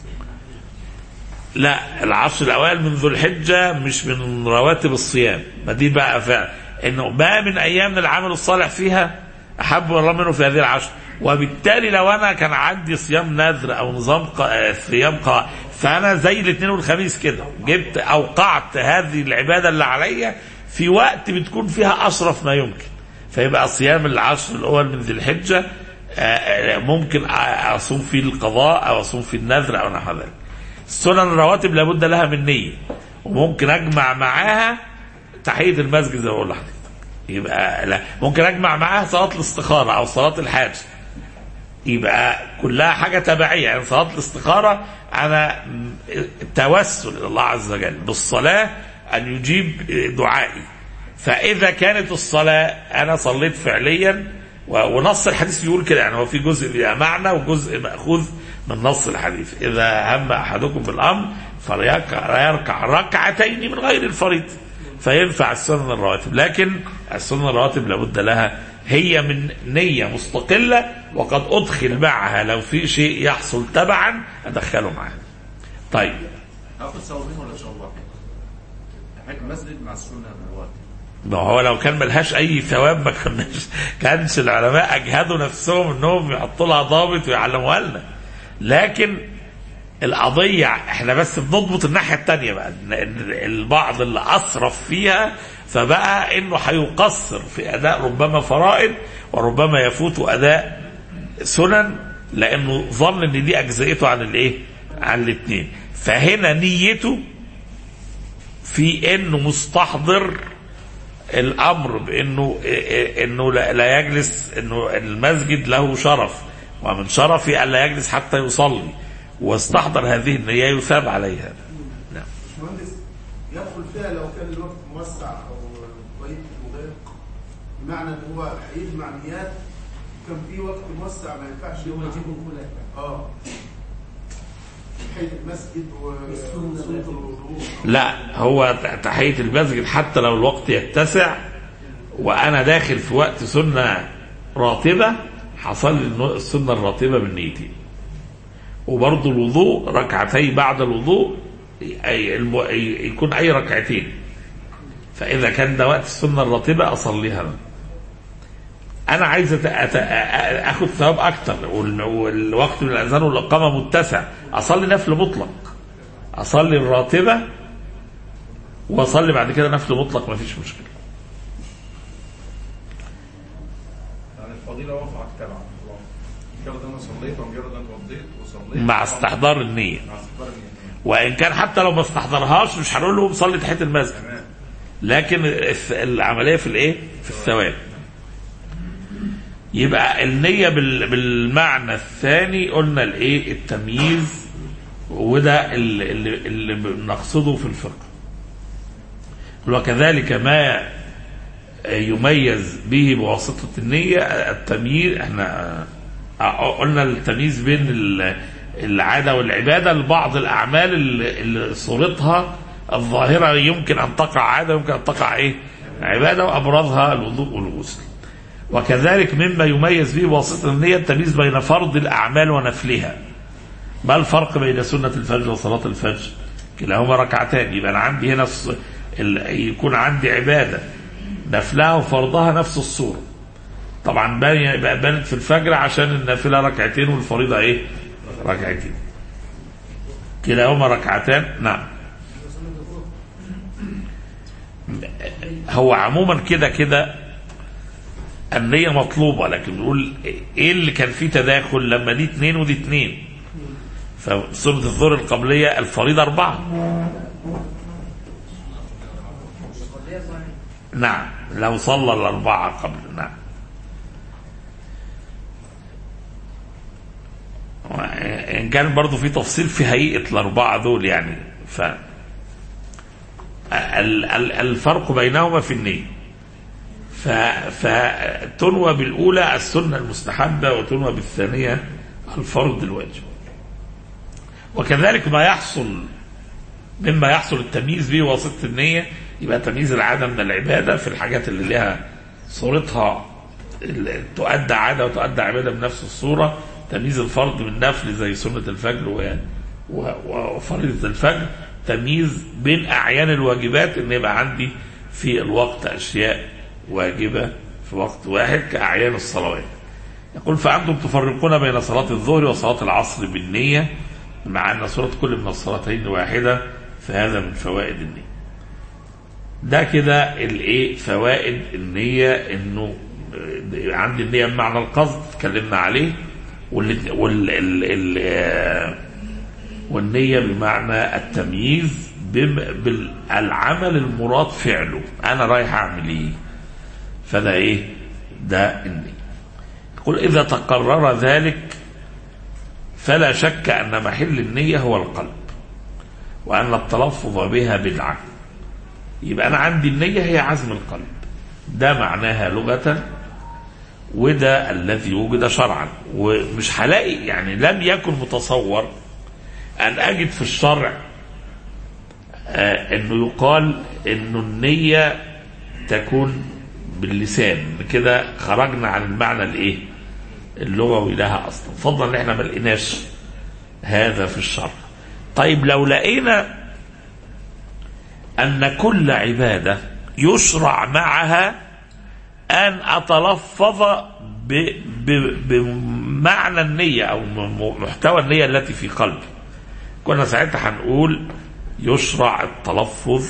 لا العشر الاوائل من ذو الحجه مش من رواتب الصيام ما دي بقى فعلا انه ما من ايام العمل الصالح فيها احب الله منه في هذه العشر وبالتالي لو انا كان عندي صيام نذر او نظام ق... صيام ق... فانا زي الاثنين والخميس كده جبت اوقعت هذه العباده اللي عليا في وقت بتكون فيها اشرف ما يمكن فيبقى صيام العشر الاول من ذي الحجه آه، آه، ممكن اصوم فيه القضاء او اصوم فيه النذر او نحو ذلك السنن الرواتب لابد لها من نية وممكن اجمع معاها تحيه المسجد زي ما بقول لحضرتك يبقى لا ممكن اجمع معاها صلاه الاستخاره او صلاه الحاجه يبقى كلها حاجه تبعيه يعني صلاه الاستخاره انا توسل الى الله عز وجل بالصلاه ان يجيب دعائي فاذا كانت الصلاه انا صليت فعليا و- ونص الحديث بيقول كده يعني هو في جزء بيبقى معنى وجزء ماخوذ من نص الحديث اذا هم احدكم بالامر فليركع يركع ركعتين من غير الفريض فينفع السنن الرواتب لكن السنن الرواتب لابد لها هي من نية مستقلة وقد أدخل معها لو في شيء يحصل تبعا أدخله معها طيب اخد ثوابين ولا ان شاء الله؟ حاجه المسجد مع السنه الرواتب ما هو لو كان ملهاش اي ثواب ما كناش كانش العلماء اجهدوا نفسهم انهم يحطوا لها ضابط ويعلموها لنا لكن القضية احنا بس بنضبط الناحية التانية بقى إن- إن البعض اللي اسرف فيها فبقى انه هيقصر في اداء ربما فرائض وربما يفوت اداء سنن لانه ظن ان دي اجزئته عن الايه عن الاثنين فهنا نيته في انه مستحضر الامر بانه انه لا لا يجلس انه المسجد له شرف ومن شرفه الا يجلس حتى يصلي واستحضر هذه النية يثاب عليها مهندس يدخل فيها لو كان الوقت موسع او طريق مضيق بمعنى ان هو هيجمع نيات كان في وقت موسع ما ينفعش يوم يجمع. يجيبهم كلها اه تحية المسجد وسنة الوضوء لا هو تحية المسجد حتى لو الوقت يتسع وانا داخل في وقت سنة راتبة حصل لي السنة الراتبة من نيتي وبرضه الوضوء ركعتي بعد الوضوء أي الم... أي- يكون اي ركعتين فاذا كان ده وقت السنة الراتبة اصليها أنا. انا عايز أت... أت... أ- اخد ثواب اكتر وال... والوقت من الاذان والاقامة متسع اصلي نفل مطلق اصلي الراتبه واصلي بعد كده نفل مطلق ما فيش مشكله يعني الفضيله وقعت تبع مجرد انا صليت ومجرد انا اتوضيت وصليت مع استحضار النيه مع استحضار النية. وان كان حتى لو ما استحضرهاش مش هنقول له صلي تحيه المسجد تمام لكن الث- العمليه في الايه في الثواب يبقى النيه بال- بالمعنى الثاني قلنا الايه التمييز وده اللي, اللي, اللي بنقصده في الفقه وكذلك ما يميز به بواسطة النية التمييز احنا اه قلنا التمييز بين ال- العادة والعبادة لبعض الأعمال اللي اللي صورتها الظاهرة يمكن أن تقع عادة ويمكن أن تقع إيه عبادة وأبرزها الوضوء والغسل وكذلك مما يميز به بواسطة النية التمييز بين فرض الأعمال ونفلها ما الفرق بين سنة الفجر وصلاة الفجر كلاهما ركعتان يبقى أنا عندي هنا الص- ال- يكون عندي عبادة نفلها وفرضها نفس الصورة طبعا بان- يبقى بانت في الفجر عشان النافلة ركعتين والفريضة ايه ركعتين كلاهما ركعتان نعم هو عموما كده كده النية مطلوبة لكن بيقول ايه اللي كان فيه تداخل لما دي اتنين ودي اتنين فسنة الظهر القبلية الفريضة أربعة نعم لو صلى الأربعة قبل نعم إن كان برضو في تفصيل في هيئة الأربعة دول يعني ف ال- ال- الفرق بينهما في النية ف... فتنوى بالأولى السنة المستحبة وتنوى بالثانية الفرض الواجب وكذلك ما يحصل مما يحصل التمييز به واسطة النية يبقى تمييز العادة من العبادة في الحاجات اللي لها صورتها ال- تؤدى عادة وتؤدى عبادة بنفس الصورة تمييز الفرض من نفل زي سنة الفجر و- و- وفريضة الفجر تمييز بين أعيان الواجبات إن يبقى عندي في الوقت أشياء واجبة في وقت واحد كأعيان الصلوات يقول فأنتم تفرقون بين صلاة الظهر وصلاة العصر بالنية مع أن صورة كل من الصلاتين واحدة فهذا من فوائد النية ده كده الايه فوائد النية انه آه، عندي النية بمعنى القصد اتكلمنا عليه وال وال ال ال آه، والنية بمعنى التمييز بالعمل المراد فعله انا رايح اعمل ايه فده ايه ده النية يقول اذا تقرر ذلك فلا شك ان محل النية هو القلب وان التلفظ بها بدعة يبقى انا عندي النية هي عزم القلب ده معناها لغة وده الذي وجد شرعا ومش هلاقي يعني لم يكن متصور ان اجد في الشرع آه انه يقال انه النية تكون باللسان كده خرجنا عن المعنى الايه اللغوي لها اصلا فضلا ان احنا ما لقيناش هذا في الشرع طيب لو لقينا ان كل عباده يشرع معها ان اتلفظ ب ب بمعنى النيه او م- محتوى النيه التي في قلبي كنا ساعتها هنقول يشرع التلفظ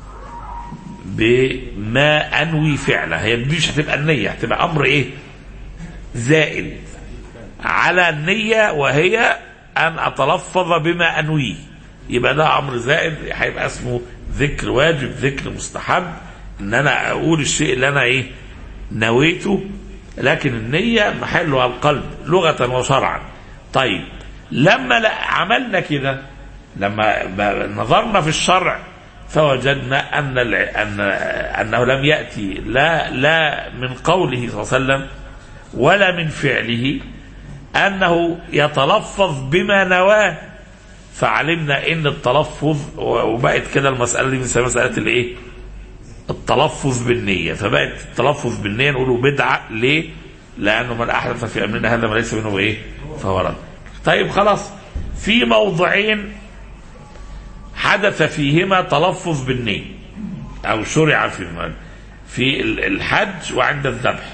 بما انوي فعله هي دي مش هتبقى النيه هتبقى امر ايه زائد على النيه وهي ان اتلفظ بما انويه يبقى ده امر زائد هيبقى اسمه ذكر واجب ذكر مستحب ان انا اقول الشيء اللي انا ايه نويته لكن النية محلها القلب لغة وشرعا طيب لما لا عملنا كده لما ب- نظرنا في الشرع فوجدنا أن الع- أن أنه لم يأتي لا لا من قوله صلى الله عليه وسلم ولا من فعله أنه يتلفظ بما نواه فعلمنا ان التلفظ وبقت كده المساله دي بنسميها مساله الايه؟ التلفظ بالنيه فبقت التلفظ بالنيه نقوله بدعه ليه؟ لانه من احدث في امرنا هذا ما ليس منه ايه؟ فهو رد. طيب خلاص في موضعين حدث فيهما تلفظ بالنيه او شرع فيهما في ال- الحج وعند الذبح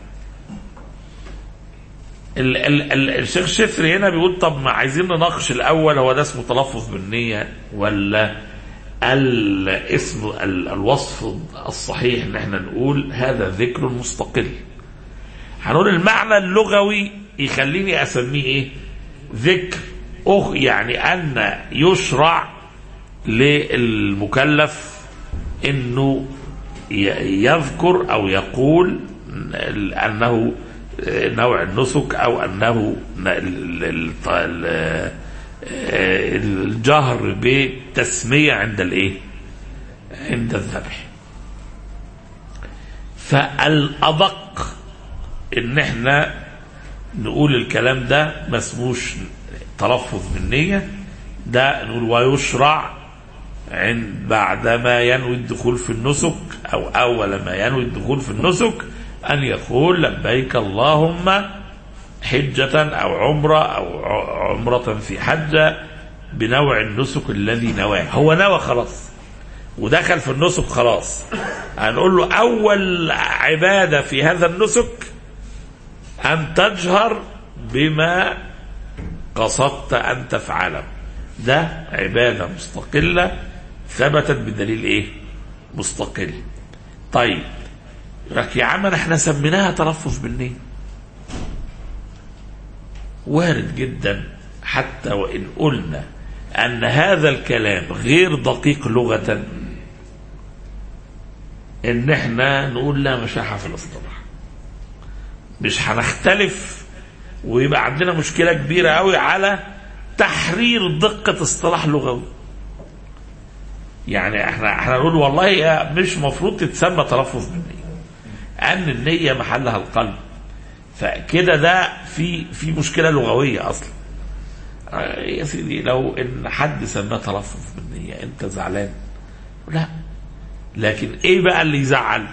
ال ال ال الشيخ شفري هنا بيقول طب ما عايزين نناقش الاول هو ده اسمه تلفظ بالنيه ولا الاسم ال- الوصف الصحيح ان احنا نقول هذا ذكر مستقل هنقول المعنى اللغوي يخليني اسميه ايه ذكر أخ يعني ان يشرع للمكلف انه ي- يذكر او يقول انه نوع النسك او انه ن- ال- ال- ال- الجهر بالتسميه عند الايه؟ عند الذبح. فالادق ان احنا نقول الكلام ده ما اسموش تلفظ بالنيه ده نقول ويشرع عند بعدما ينوي الدخول في النسك او اول ما ينوي الدخول في النسك ان يقول لبيك اللهم حجة او عمرة او ع- عمرة في حجة بنوع النسك الذي نواه هو نوى خلاص ودخل في النسك خلاص هنقول له اول عبادة في هذا النسك ان تجهر بما قصدت ان تفعله ده عبادة مستقلة ثبتت بدليل ايه مستقل طيب لك يا عم احنا سميناها تلفظ بالنية وارد جدا حتى وان قلنا ان هذا الكلام غير دقيق لغة ان احنا نقول لا مشاحة في الاصطلاح مش هنختلف ويبقى عندنا مشكلة كبيرة قوي على تحرير دقة اصطلاح لغوي يعني احنا احنا نقول والله هي مش مفروض تتسمى تلفظ بالنية ان النية محلها القلب فكده ده في في مشكلة لغوية اصلا آه، يا سيدي لو ان حد سماه تلفظ بالنية انت زعلان لا لكن ايه بقى اللي يزعل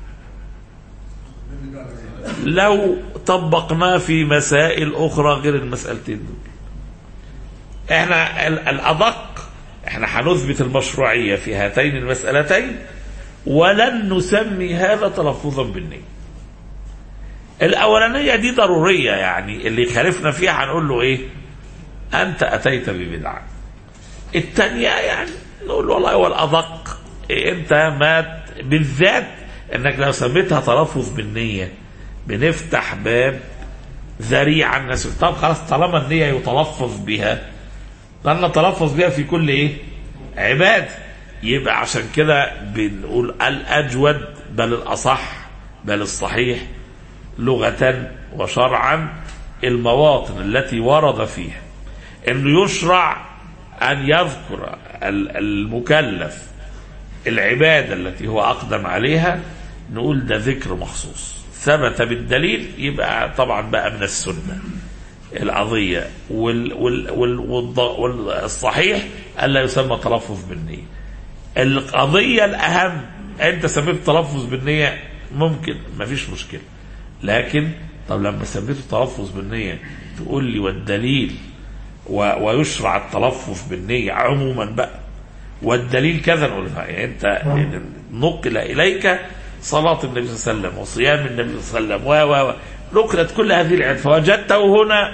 لو طبقناه في مسائل اخرى غير المسألتين دول احنا ال- الادق احنا هنثبت المشروعيه في هاتين المسالتين ولن نسمي هذا تلفظا بالنيه الاولانيه دي ضروريه يعني اللي يخالفنا فيها هنقول له ايه انت اتيت ببدعه الثانيه يعني نقول والله هو الادق إيه انت ما بالذات انك لو سميتها تلفظ بالنيه بنفتح باب ذريعه الناس طب خلاص طالما النيه يتلفظ بها قال نتلفظ بها في كل ايه عباد يبقى عشان كده بنقول الأجود بل الأصح بل الصحيح لغة وشرعا المواطن التي ورد فيها انه يشرع ان يذكر ال- المكلف العبادة التي هو أقدم عليها نقول ده ذكر مخصوص ثبت بالدليل يبقى طبعا بقى من السنة القضية وال وال وال والض- والصحيح ألا يسمى تلفظ بالنية القضية الأهم أنت سميت تلفظ بالنية ممكن ما فيش مشكلة لكن طب لما سميته تلفظ بالنية تقول لي والدليل و- ويشرع التلفظ بالنية عموما بقى والدليل كذا نقول لها يعني انت نقل اليك صلاة النبي صلى الله عليه وسلم وصيام النبي صلى الله عليه وسلم و و و نقلت كل هذه العلم فوجدته هنا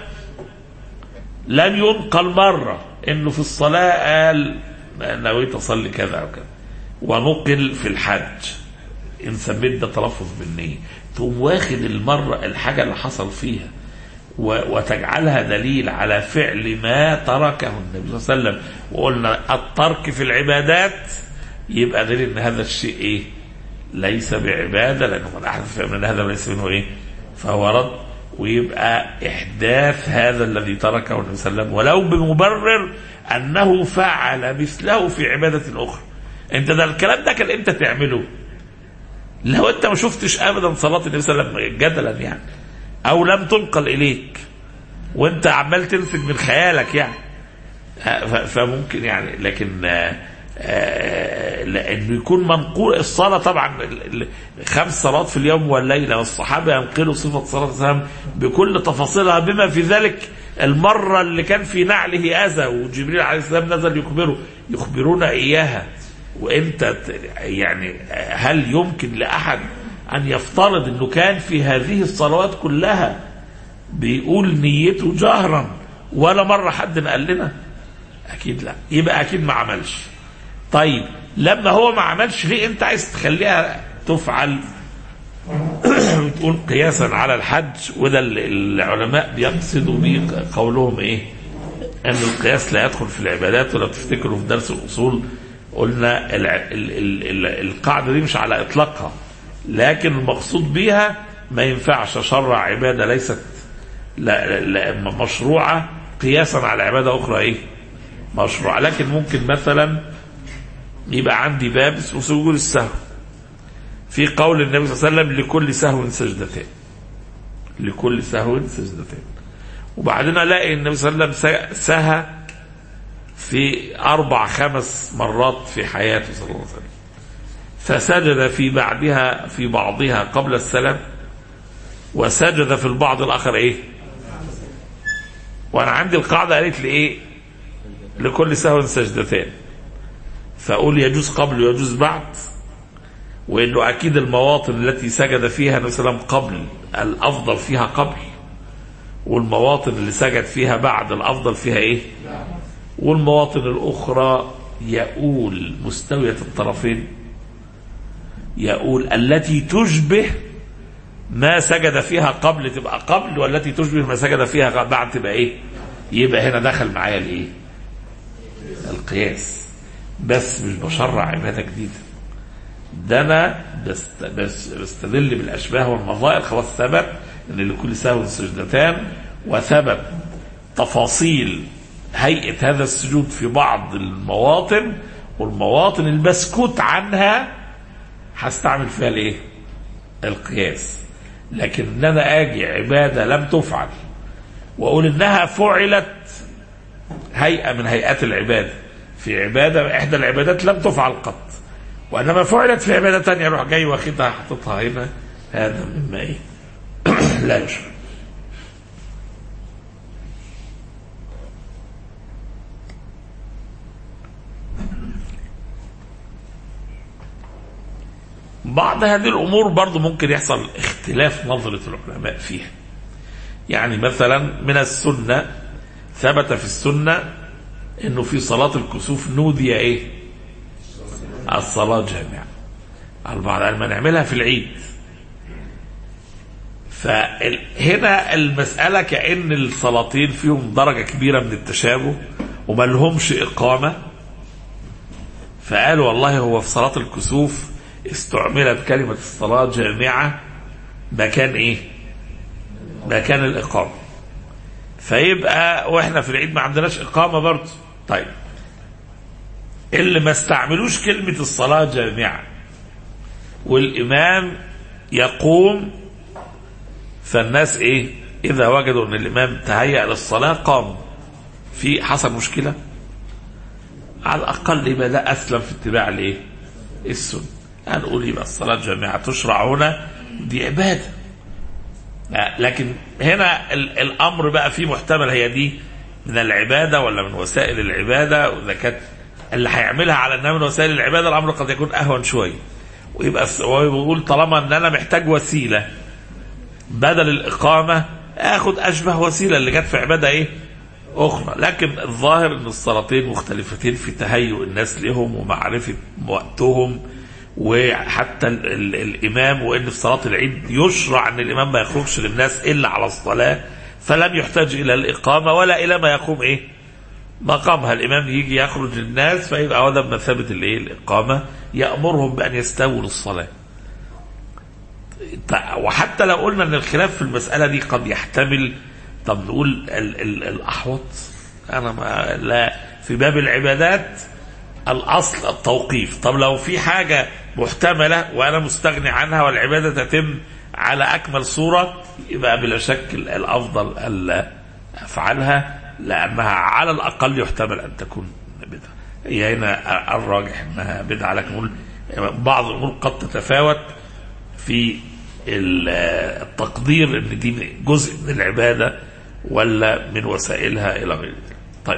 لم ينقل مرة انه في الصلاة قال نويت اصلي كذا او كذا ونقل في الحج ان سميت ده تلفظ بالنية تقوم واخد المرة الحاجة اللي حصل فيها و- وتجعلها دليل على فعل ما تركه النبي صلى الله عليه وسلم وقلنا الترك في العبادات يبقى دليل ان هذا الشيء ايه ليس بعبادة لأنه من أحدث في أمرنا هذا وليس منه إيه فهو رد ويبقى إحداث هذا الذي تركه النبي صلى الله عليه وسلم ولو بمبرر أنه فعل مثله في عبادة أخرى أنت ده الكلام ده كان أنت تعمله لو أنت ما شفتش أبدا صلاة النبي صلى الله عليه وسلم جدلا يعني أو لم تنقل إليك وأنت عمال تنسج من خيالك يعني ف- فممكن يعني لكن آه، آه، لانه يكون منقول الصلاه طبعا ال- ال- خمس صلوات في اليوم والليله والصحابه ينقلوا صفه صلاه السلام بكل تفاصيلها بما في ذلك المره اللي كان في نعله اذى وجبريل عليه السلام نزل يخبره يخبرونا اياها وانت ت- يعني هل يمكن لاحد ان يفترض انه كان في هذه الصلوات كلها بيقول نيته جهرا ولا مره حد نقل لنا اكيد لا يبقى اكيد ما عملش طيب لما هو ما عملش ليه انت عايز تخليها تفعل وتقول قياسا على الحج وده اللي العلماء بيقصدوا بيه قولهم ايه ان القياس لا يدخل في العبادات ولو تفتكروا في درس الاصول قلنا ال ال ال ال القاعده دي مش على اطلاقها لكن المقصود بيها ما ينفعش اشرع عباده ليست لا لا مشروعه قياسا على عباده اخرى ايه مشروع لكن ممكن مثلا يبقى عندي باب اسمه سجود السهو في قول النبي صلى الله عليه وسلم لكل سهو سجدتين لكل سهو سجدتين وبعدين الاقي النبي صلى الله عليه وسلم سهى في اربع خمس مرات في حياته صلى الله عليه وسلم فسجد في بعدها في بعضها قبل السلام وسجد في البعض الاخر ايه وانا عندي القاعده قالت لي ايه لكل سهو سجدتين فأقول يجوز قبل ويجوز بعد وانه اكيد المواطن التي سجد فيها النبي صلى الله عليه وسلم قبل الافضل فيها قبل والمواطن اللي سجد فيها بعد الافضل فيها ايه والمواطن الاخرى يقول مستوية الطرفين يقول التي تشبه ما سجد فيها قبل تبقى قبل والتي تشبه ما سجد فيها بعد تبقى ايه يبقى هنا دخل معايا الايه القياس بس مش بشرع عباده جديده ده انا بست بس بستدل بالاشباه والنظائر خلاص ثبت ان لكل سهو سجدتان وثبت تفاصيل هيئه هذا السجود في بعض المواطن والمواطن المسكوت عنها هستعمل فيها الايه؟ القياس لكن ان انا اجي عباده لم تفعل واقول انها فعلت هيئه من هيئات العباده في عباده احدى العبادات لم تفعل قط وانما فعلت في عباده ثانيه اروح جاي واخدها حاططها هنا هذا مما ايه لا يشرع بعض هذه الامور برضو ممكن يحصل اختلاف نظره العلماء فيها يعني مثلا من السنه ثبت في السنه انه في صلاه الكسوف نودي ايه الصلاه جامعه البعض قال ما نعملها في العيد فهنا المسألة كأن الصلاتين فيهم درجة كبيرة من التشابه وما لهمش إقامة فقالوا والله هو في صلاة الكسوف استعملت كلمة الصلاة جامعة مكان ايه مكان الإقامة فيبقى واحنا في العيد ما عندناش إقامة برضه طيب اللي ما استعملوش كلمة الصلاة جامعة والإمام يقوم فالناس ايه إذا وجدوا أن الإمام تهيأ للصلاة قاموا في حصل مشكلة على الأقل يبقى ده أسلم في اتباع الإيه السنة هنقول يبقى الصلاة جامعة تشرع هنا دي عبادة لا، لكن هنا ال- الأمر بقى فيه محتمل هي دي من العبادة ولا من وسائل العبادة وإذا كانت اللي هيعملها على أنها من وسائل العبادة الأمر قد يكون أهون شوية ويبقى الس- هو بيقول طالما أن أنا محتاج وسيلة بدل الإقامة آخد أشبه وسيلة اللي جت في عبادة إيه أخرى لكن الظاهر أن الصلاتين مختلفتين في تهيؤ الناس لهم ومعرفة وقتهم وحتى ال ال الإمام وأن في صلاة العيد يشرع أن الإمام ما يخرجش للناس إلا على الصلاة فلم يحتاج إلى الإقامة ولا إلى ما يقوم إيه مقامها الإمام يجي يخرج للناس فيبقى هذا بمثابة الإيه الإقامة يأمرهم بأن يستووا للصلاة ط- وحتى لو قلنا ان الخلاف في المساله دي قد يحتمل طب نقول ال ال الاحوط انا ما لا في باب العبادات الاصل التوقيف طب لو في حاجه محتمله وانا مستغني عنها والعباده تتم على اكمل صوره يبقى بلا شك ال- الافضل الا افعلها لانها على الاقل يحتمل ان تكون بدعه هي هنا الراجح انها بدعه لكن نقول بعض الامور قد تتفاوت في ال- التقدير ان دي جزء من العباده ولا من وسائلها الى غير ذلك. طيب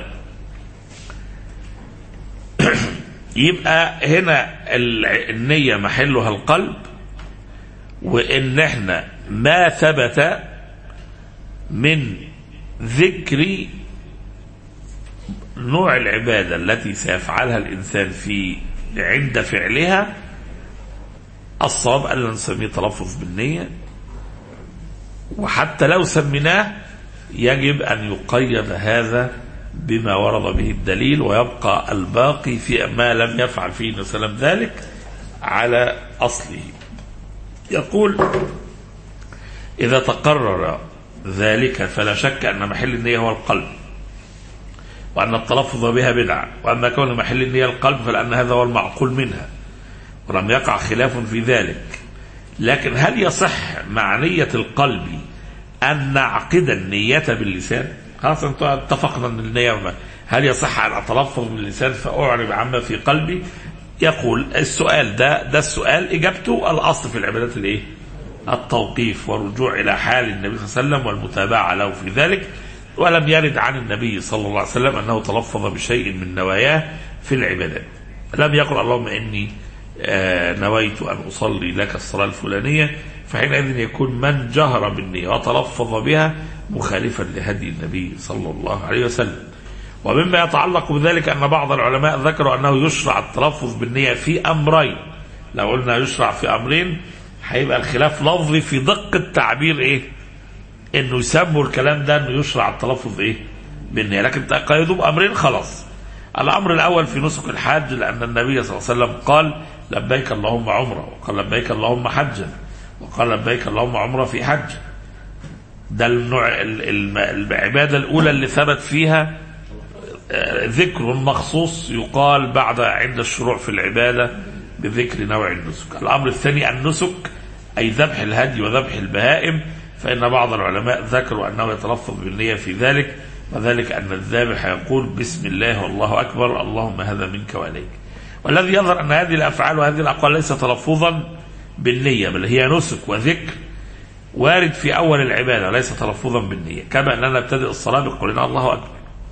يبقى هنا ال- النية محلها القلب وان احنا ما ثبت من ذكر نوع العبادة التي سيفعلها الإنسان في عند فعلها الصواب ألا نسميه تلفظ بالنية وحتى لو سميناه يجب أن يقيد هذا بما ورد به الدليل ويبقى الباقي في ما لم يفعل فيه النبي صلى الله عليه وسلم ذلك على أصله يقول إذا تقرر ذلك فلا شك أن محل النية هو القلب وأن التلفظ بها بدعة وأما كون محل النية القلب فلأن هذا هو المعقول منها ولم يقع خلاف في ذلك لكن هل يصح مع نية القلب أن نعقد النية باللسان خلاص انت اتفقنا ان النية هل يصح أن أتلفظ باللسان فأعرب عما في قلبي يقول السؤال ده ده السؤال إجابته الأصل في العبادات الإيه التوقيف والرجوع إلى حال النبي صلى الله عليه وسلم والمتابعة له في ذلك ولم يرد عن النبي صلى الله عليه وسلم أنه تلفظ بشيء من نواياه في العبادات لم يقل اللهم إني آه، نويت أن أصلي لك الصلاة الفلانية فحينئذ يكون من جهر بالنية وتلفظ بها مخالفا لهدي النبي صلى الله عليه وسلم ومما يتعلق بذلك أن بعض العلماء ذكروا أنه يشرع التلفظ بالنية في أمرين لو قلنا يشرع في أمرين هيبقى الخلاف لفظي في دقة تعبير إيه انه يسموا الكلام ده انه يشرع التلفظ ايه بالنية لكن تقيدوا بامرين خلاص الامر الاول في نسك الحج لان النبي صلى الله عليه وسلم قال لبيك اللهم عمره وقال لبيك اللهم حجا وقال لبيك اللهم عمره في حج ده النوع ال- ال- العباده الاولى اللي ثبت فيها آه، ذكر مخصوص يقال بعد عند الشروع في العباده بذكر نوع النسك الامر الثاني النسك اي ذبح الهدي وذبح البهائم فإن بعض العلماء ذكروا أنه يتلفظ بالنية في ذلك وذلك أن الذابح يقول بسم الله والله أكبر اللهم هذا منك وإليك والذي يظهر أن هذه الأفعال وهذه الأقوال ليس تلفظا بالنية بل هي نسك وذكر وارد في أول العبادة وليس تلفظا بالنية كما أننا نبتدئ الصلاة بقولنا الله أكبر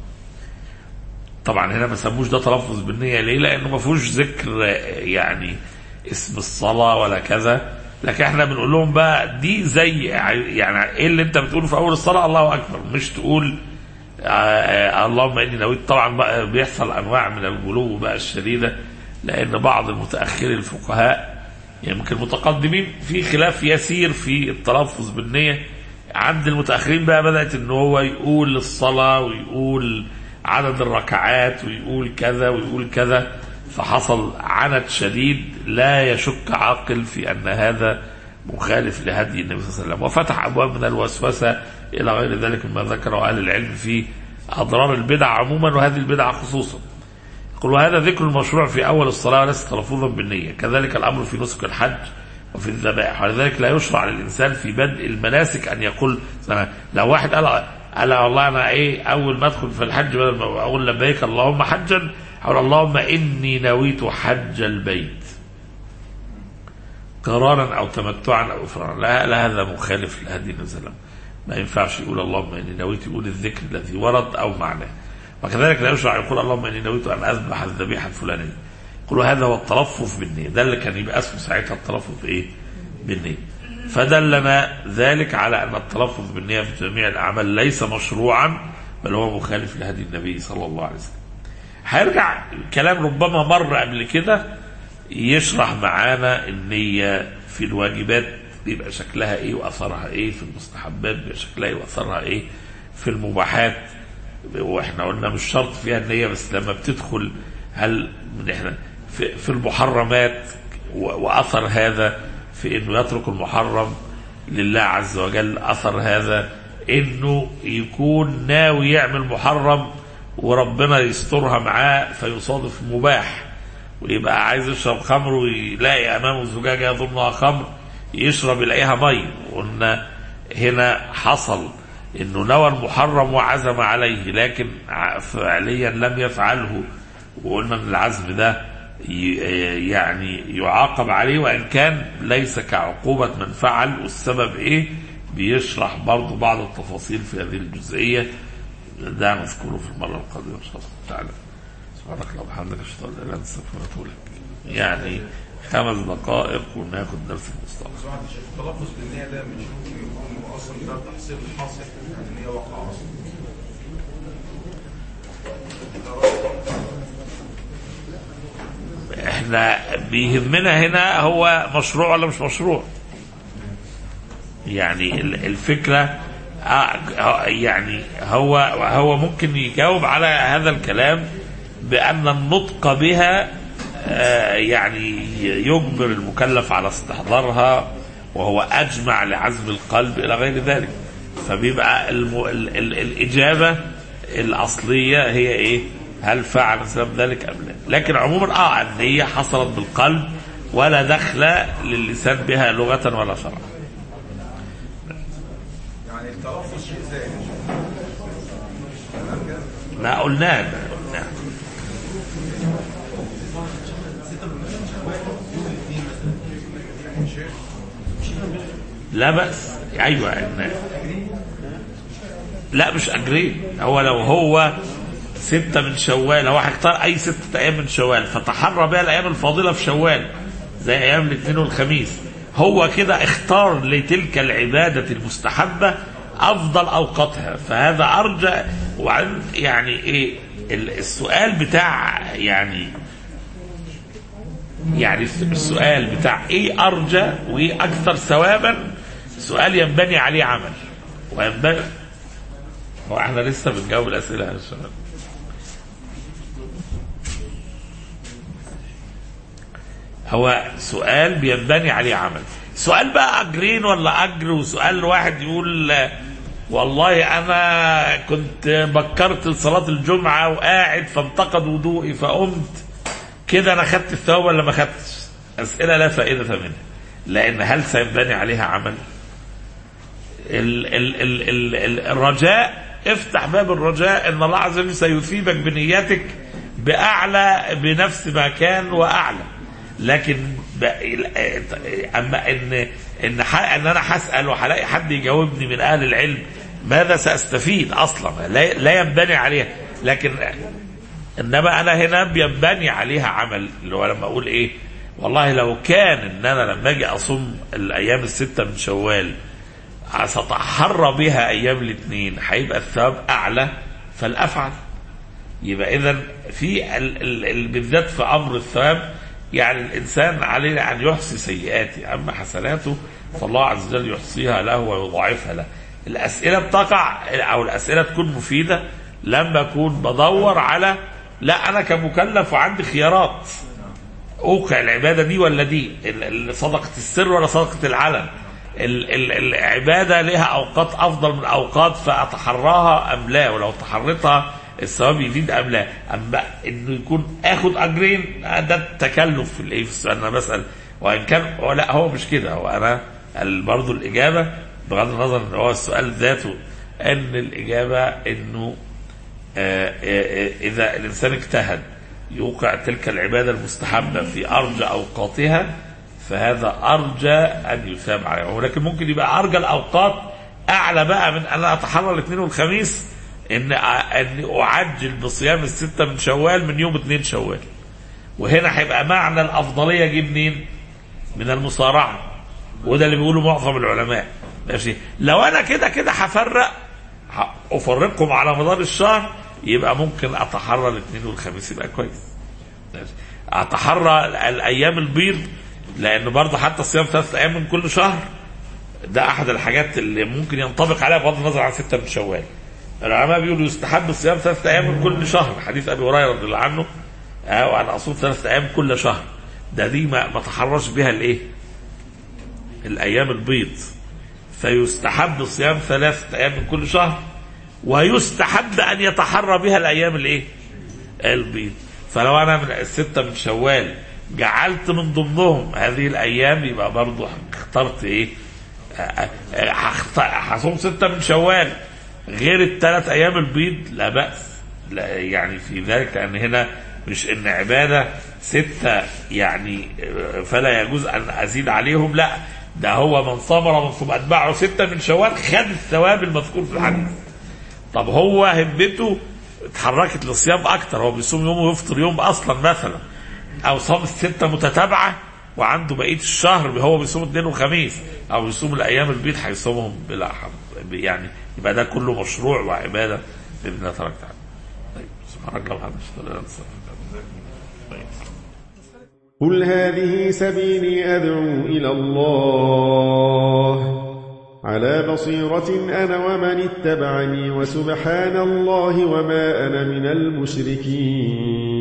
طبعا هنا ما سموش ده تلفظ بالنية ليه لأنه ما فيهوش ذكر يعني اسم الصلاة ولا كذا لكن احنا بنقول لهم بقى دي زي يعني ايه اللي انت بتقوله في اول الصلاه الله اكبر مش تقول آه آه اللهم اني نويت طبعا بقى بيحصل انواع من الغلو بقى الشديده لان بعض المتاخرين الفقهاء يمكن المتقدمين في خلاف يسير في التلفظ بالنيه عند المتاخرين بقى بدات ان هو يقول الصلاه ويقول عدد الركعات ويقول كذا ويقول كذا فحصل عنت شديد لا يشك عاقل في أن هذا مخالف لهدي النبي صلى الله عليه وسلم وفتح أبواب من الوسوسة إلى غير ذلك مما ذكره أهل العلم في أضرار البدع عموما وهذه البدعة خصوصا يقول وهذا ذكر المشروع في أول الصلاة وليس تلفظا بالنية كذلك الأمر في نسك الحج وفي الذبائح ولذلك لا يشرع للإنسان في بدء المناسك أن يقول لو واحد قال قال والله أنا إيه أول ما أدخل في الحج بدل ما أقول لبيك اللهم حجا أقول اللهم إني نويت حج البيت قرارا أو تمتعا أو إفرارا لا, لا هذا مخالف لهدي النبي صلى الله عليه وسلم ما ينفعش يقول اللهم إني نويت يقول الذكر الذي ورد أو معناه وكذلك لا يشرع يقول اللهم إني نويت أن أذبح الذبيحة الفلانية يقول هذا هو التلفظ بالنية ده اللي كان يبقى اسمه ساعتها التلفظ إيه بالنية فدلنا ذلك على أن التلفظ بالنية في جميع الأعمال ليس مشروعا بل هو مخالف لهدي النبي صلى الله عليه وسلم هيرجع كلام ربما مر قبل كده يشرح معانا النية في الواجبات بيبقى شكلها ايه واثرها ايه في المستحبات بيبقى شكلها ايه واثرها ايه في المباحات واحنا قلنا مش شرط فيها النية بس لما بتدخل هل من احنا في, في المحرمات واثر هذا في انه يترك المحرم لله عز وجل اثر هذا انه يكون ناوي يعمل محرم وربنا يسترها معاه فيصادف مباح ويبقى عايز يشرب خمر ويلاقي امامه زجاجه يظنها خمر يشرب يلاقيها مي قلنا هنا حصل انه نوى المحرم وعزم عليه لكن فعليا لم يفعله وقلنا ان العزم ده يعني يعاقب عليه وان كان ليس كعقوبه من فعل والسبب ايه بيشرح برضه بعض التفاصيل في هذه الجزئيه ده نذكره في المره القادمه ان شاء الله تعالى سبحانك اللهم وبحمدك اشهد ان لا اله الا انت استغفرك واتوب اليك يعني خمس دقائق وناخد درس المصطلح التلفظ بالنية ده مش ممكن يكون اصلا ده تحصيل الحاصل يعني النية واقعة اصلا احنا بيهمنا هنا هو مشروع ولا مش مشروع يعني ال- الفكرة آه، يعني هو هو ممكن يجاوب على هذا الكلام بأن النطق بها آه، يعني يجبر المكلف على استحضارها وهو أجمع لعزم القلب إلى غير ذلك فبيبقى الم... ال... ال... الإجابة الأصلية هي إيه هل فعل الإسلام ذلك أم لا لكن عموما آه النية حصلت بالقلب ولا دخل للسان بها لغة ولا شرعا يعني التلفظ شيء زائد ما قلناه ما قلناه لا بأس أيوة إن- لا مش أجرين هو لو هو ستة من شوال هو هيختار أي ستة أيام من شوال فتحرى بها الأيام الفاضلة في شوال زي أيام الاثنين والخميس هو كده اختار لتلك العبادة المستحبة أفضل أوقاتها فهذا أرجى وعن يعني إيه ال- السؤال بتاع يعني يعني السؤال بتاع ايه ارجى وايه اكثر ثوابا سؤال ينبني عليه عمل وينبني هو احنا لسه بنجاوب الاسئله يا شباب هو سؤال بينبني عليه عمل سؤال بقى اجرين ولا اجر وسؤال واحد يقول آه، والله انا كنت بكرت لصلاه الجمعه وقاعد فانتقد وضوئي فقمت كده انا خدت الثواب ولا ما خدتش اسئله لا فائده منها لان هل سينبني عليها عمل ال ال ال ال ال الرجاء افتح باب الرجاء ان الله عز وجل سيثيبك بنيتك باعلى بنفس ما كان واعلى لكن ب... اما ان ان ح... ان انا هسال وهلاقي حد يجاوبني من اهل العلم ماذا ساستفيد اصلا لا, لا ينبني عليها لكن انما انا هنا بينبني عليها عمل اللي هو لما اقول ايه والله لو كان ان انا لما اجي اصوم الايام السته من شوال ساتحرى بها ايام الاثنين هيبقى الثواب اعلى فلافعل يبقى اذا في ال- ال- ال- بالذات في امر الثواب يعني الانسان عليه ان يحصي سيئاته اما حسناته فالله عز وجل يحصيها له ويضاعفها له الاسئله بتقع او الاسئله تكون مفيده لما اكون بدور على لا انا كمكلف وعندي خيارات اوقع العباده دي ولا دي ال- ال- صدقه السر ولا صدقه العلن ال- ال- العباده لها اوقات افضل من اوقات فاتحراها ام لا ولو تحريتها الثواب يزيد ام لا اما انه يكون اخد اجرين ده التكلف في الايه في السؤال انا بسال وان كان هو لا هو مش كده هو انا ال- برضه الاجابه بغض النظر ان هو السؤال ذاته ان الاجابه انه آه، آه، آه، إذا الإنسان اجتهد يوقع تلك العبادة المستحبة في أرجى أوقاتها فهذا أرجى أن يثاب عليه ولكن ممكن يبقى أرجى الأوقات أعلى بقى من أن أتحرى الاثنين والخميس إن أن أعجل بصيام الستة من شوال من يوم اثنين شوال وهنا هيبقى معنى الأفضلية جه منين؟ من المصارعة وده اللي بيقوله معظم العلماء ماشي لو أنا كده كده هفرق ه- افرقهم على مدار الشهر يبقى ممكن اتحرى الاثنين والخميس يبقى كويس ماشي. اتحرى ال- الايام البيض لان برضه حتى صيام ثلاث ايام من كل شهر ده احد الحاجات اللي ممكن ينطبق عليها بغض النظر عن سته من شوال العلماء بيقولوا يستحب صيام ثلاثة ايام من كل شهر حديث ابي هريره رضي الله عنه آه وانا اصوم ثلاثة ايام كل شهر ده دي ما, ما تحرش بها الايه الايام البيض فيستحب صيام ثلاثة أيام من كل شهر ويستحب أن يتحرى بها الأيام الإيه؟ البيض فلو أنا من الستة من شوال جعلت من ضمنهم هذه الأيام يبقى برضو اخترت إيه؟ آه، آه، هخت- هصوم ستة من شوال غير الثلاث أيام البيض لا بأس لا يعني في ذلك لأن هنا مش إن عبادة ستة يعني آه، فلا يجوز أن أزيد عليهم لا ده هو من صام رمضان ثم أتبعه ستة من شوال خد الثواب المذكور في الحديث طب هو همته اتحركت للصيام أكتر هو بيصوم يوم ويفطر يوم أصلا مثلا أو صام الستة متتابعة وعنده بقية الشهر هو بيصوم اثنين وخميس أو يصوم الأيام البيض هيصومهم بلا حرج يعني يبقى ده كله مشروع وعبادة بإذن الله تبارك وتعالى طيب سبحانك اللهم وبحمدك أشهد أن لا إله إلا أنت أستغفرك طيب. قل هذه سبيلي أدعو إلى الله على بصيرة أنا ومن اتبعني وسبحان الله وما أنا من المشركين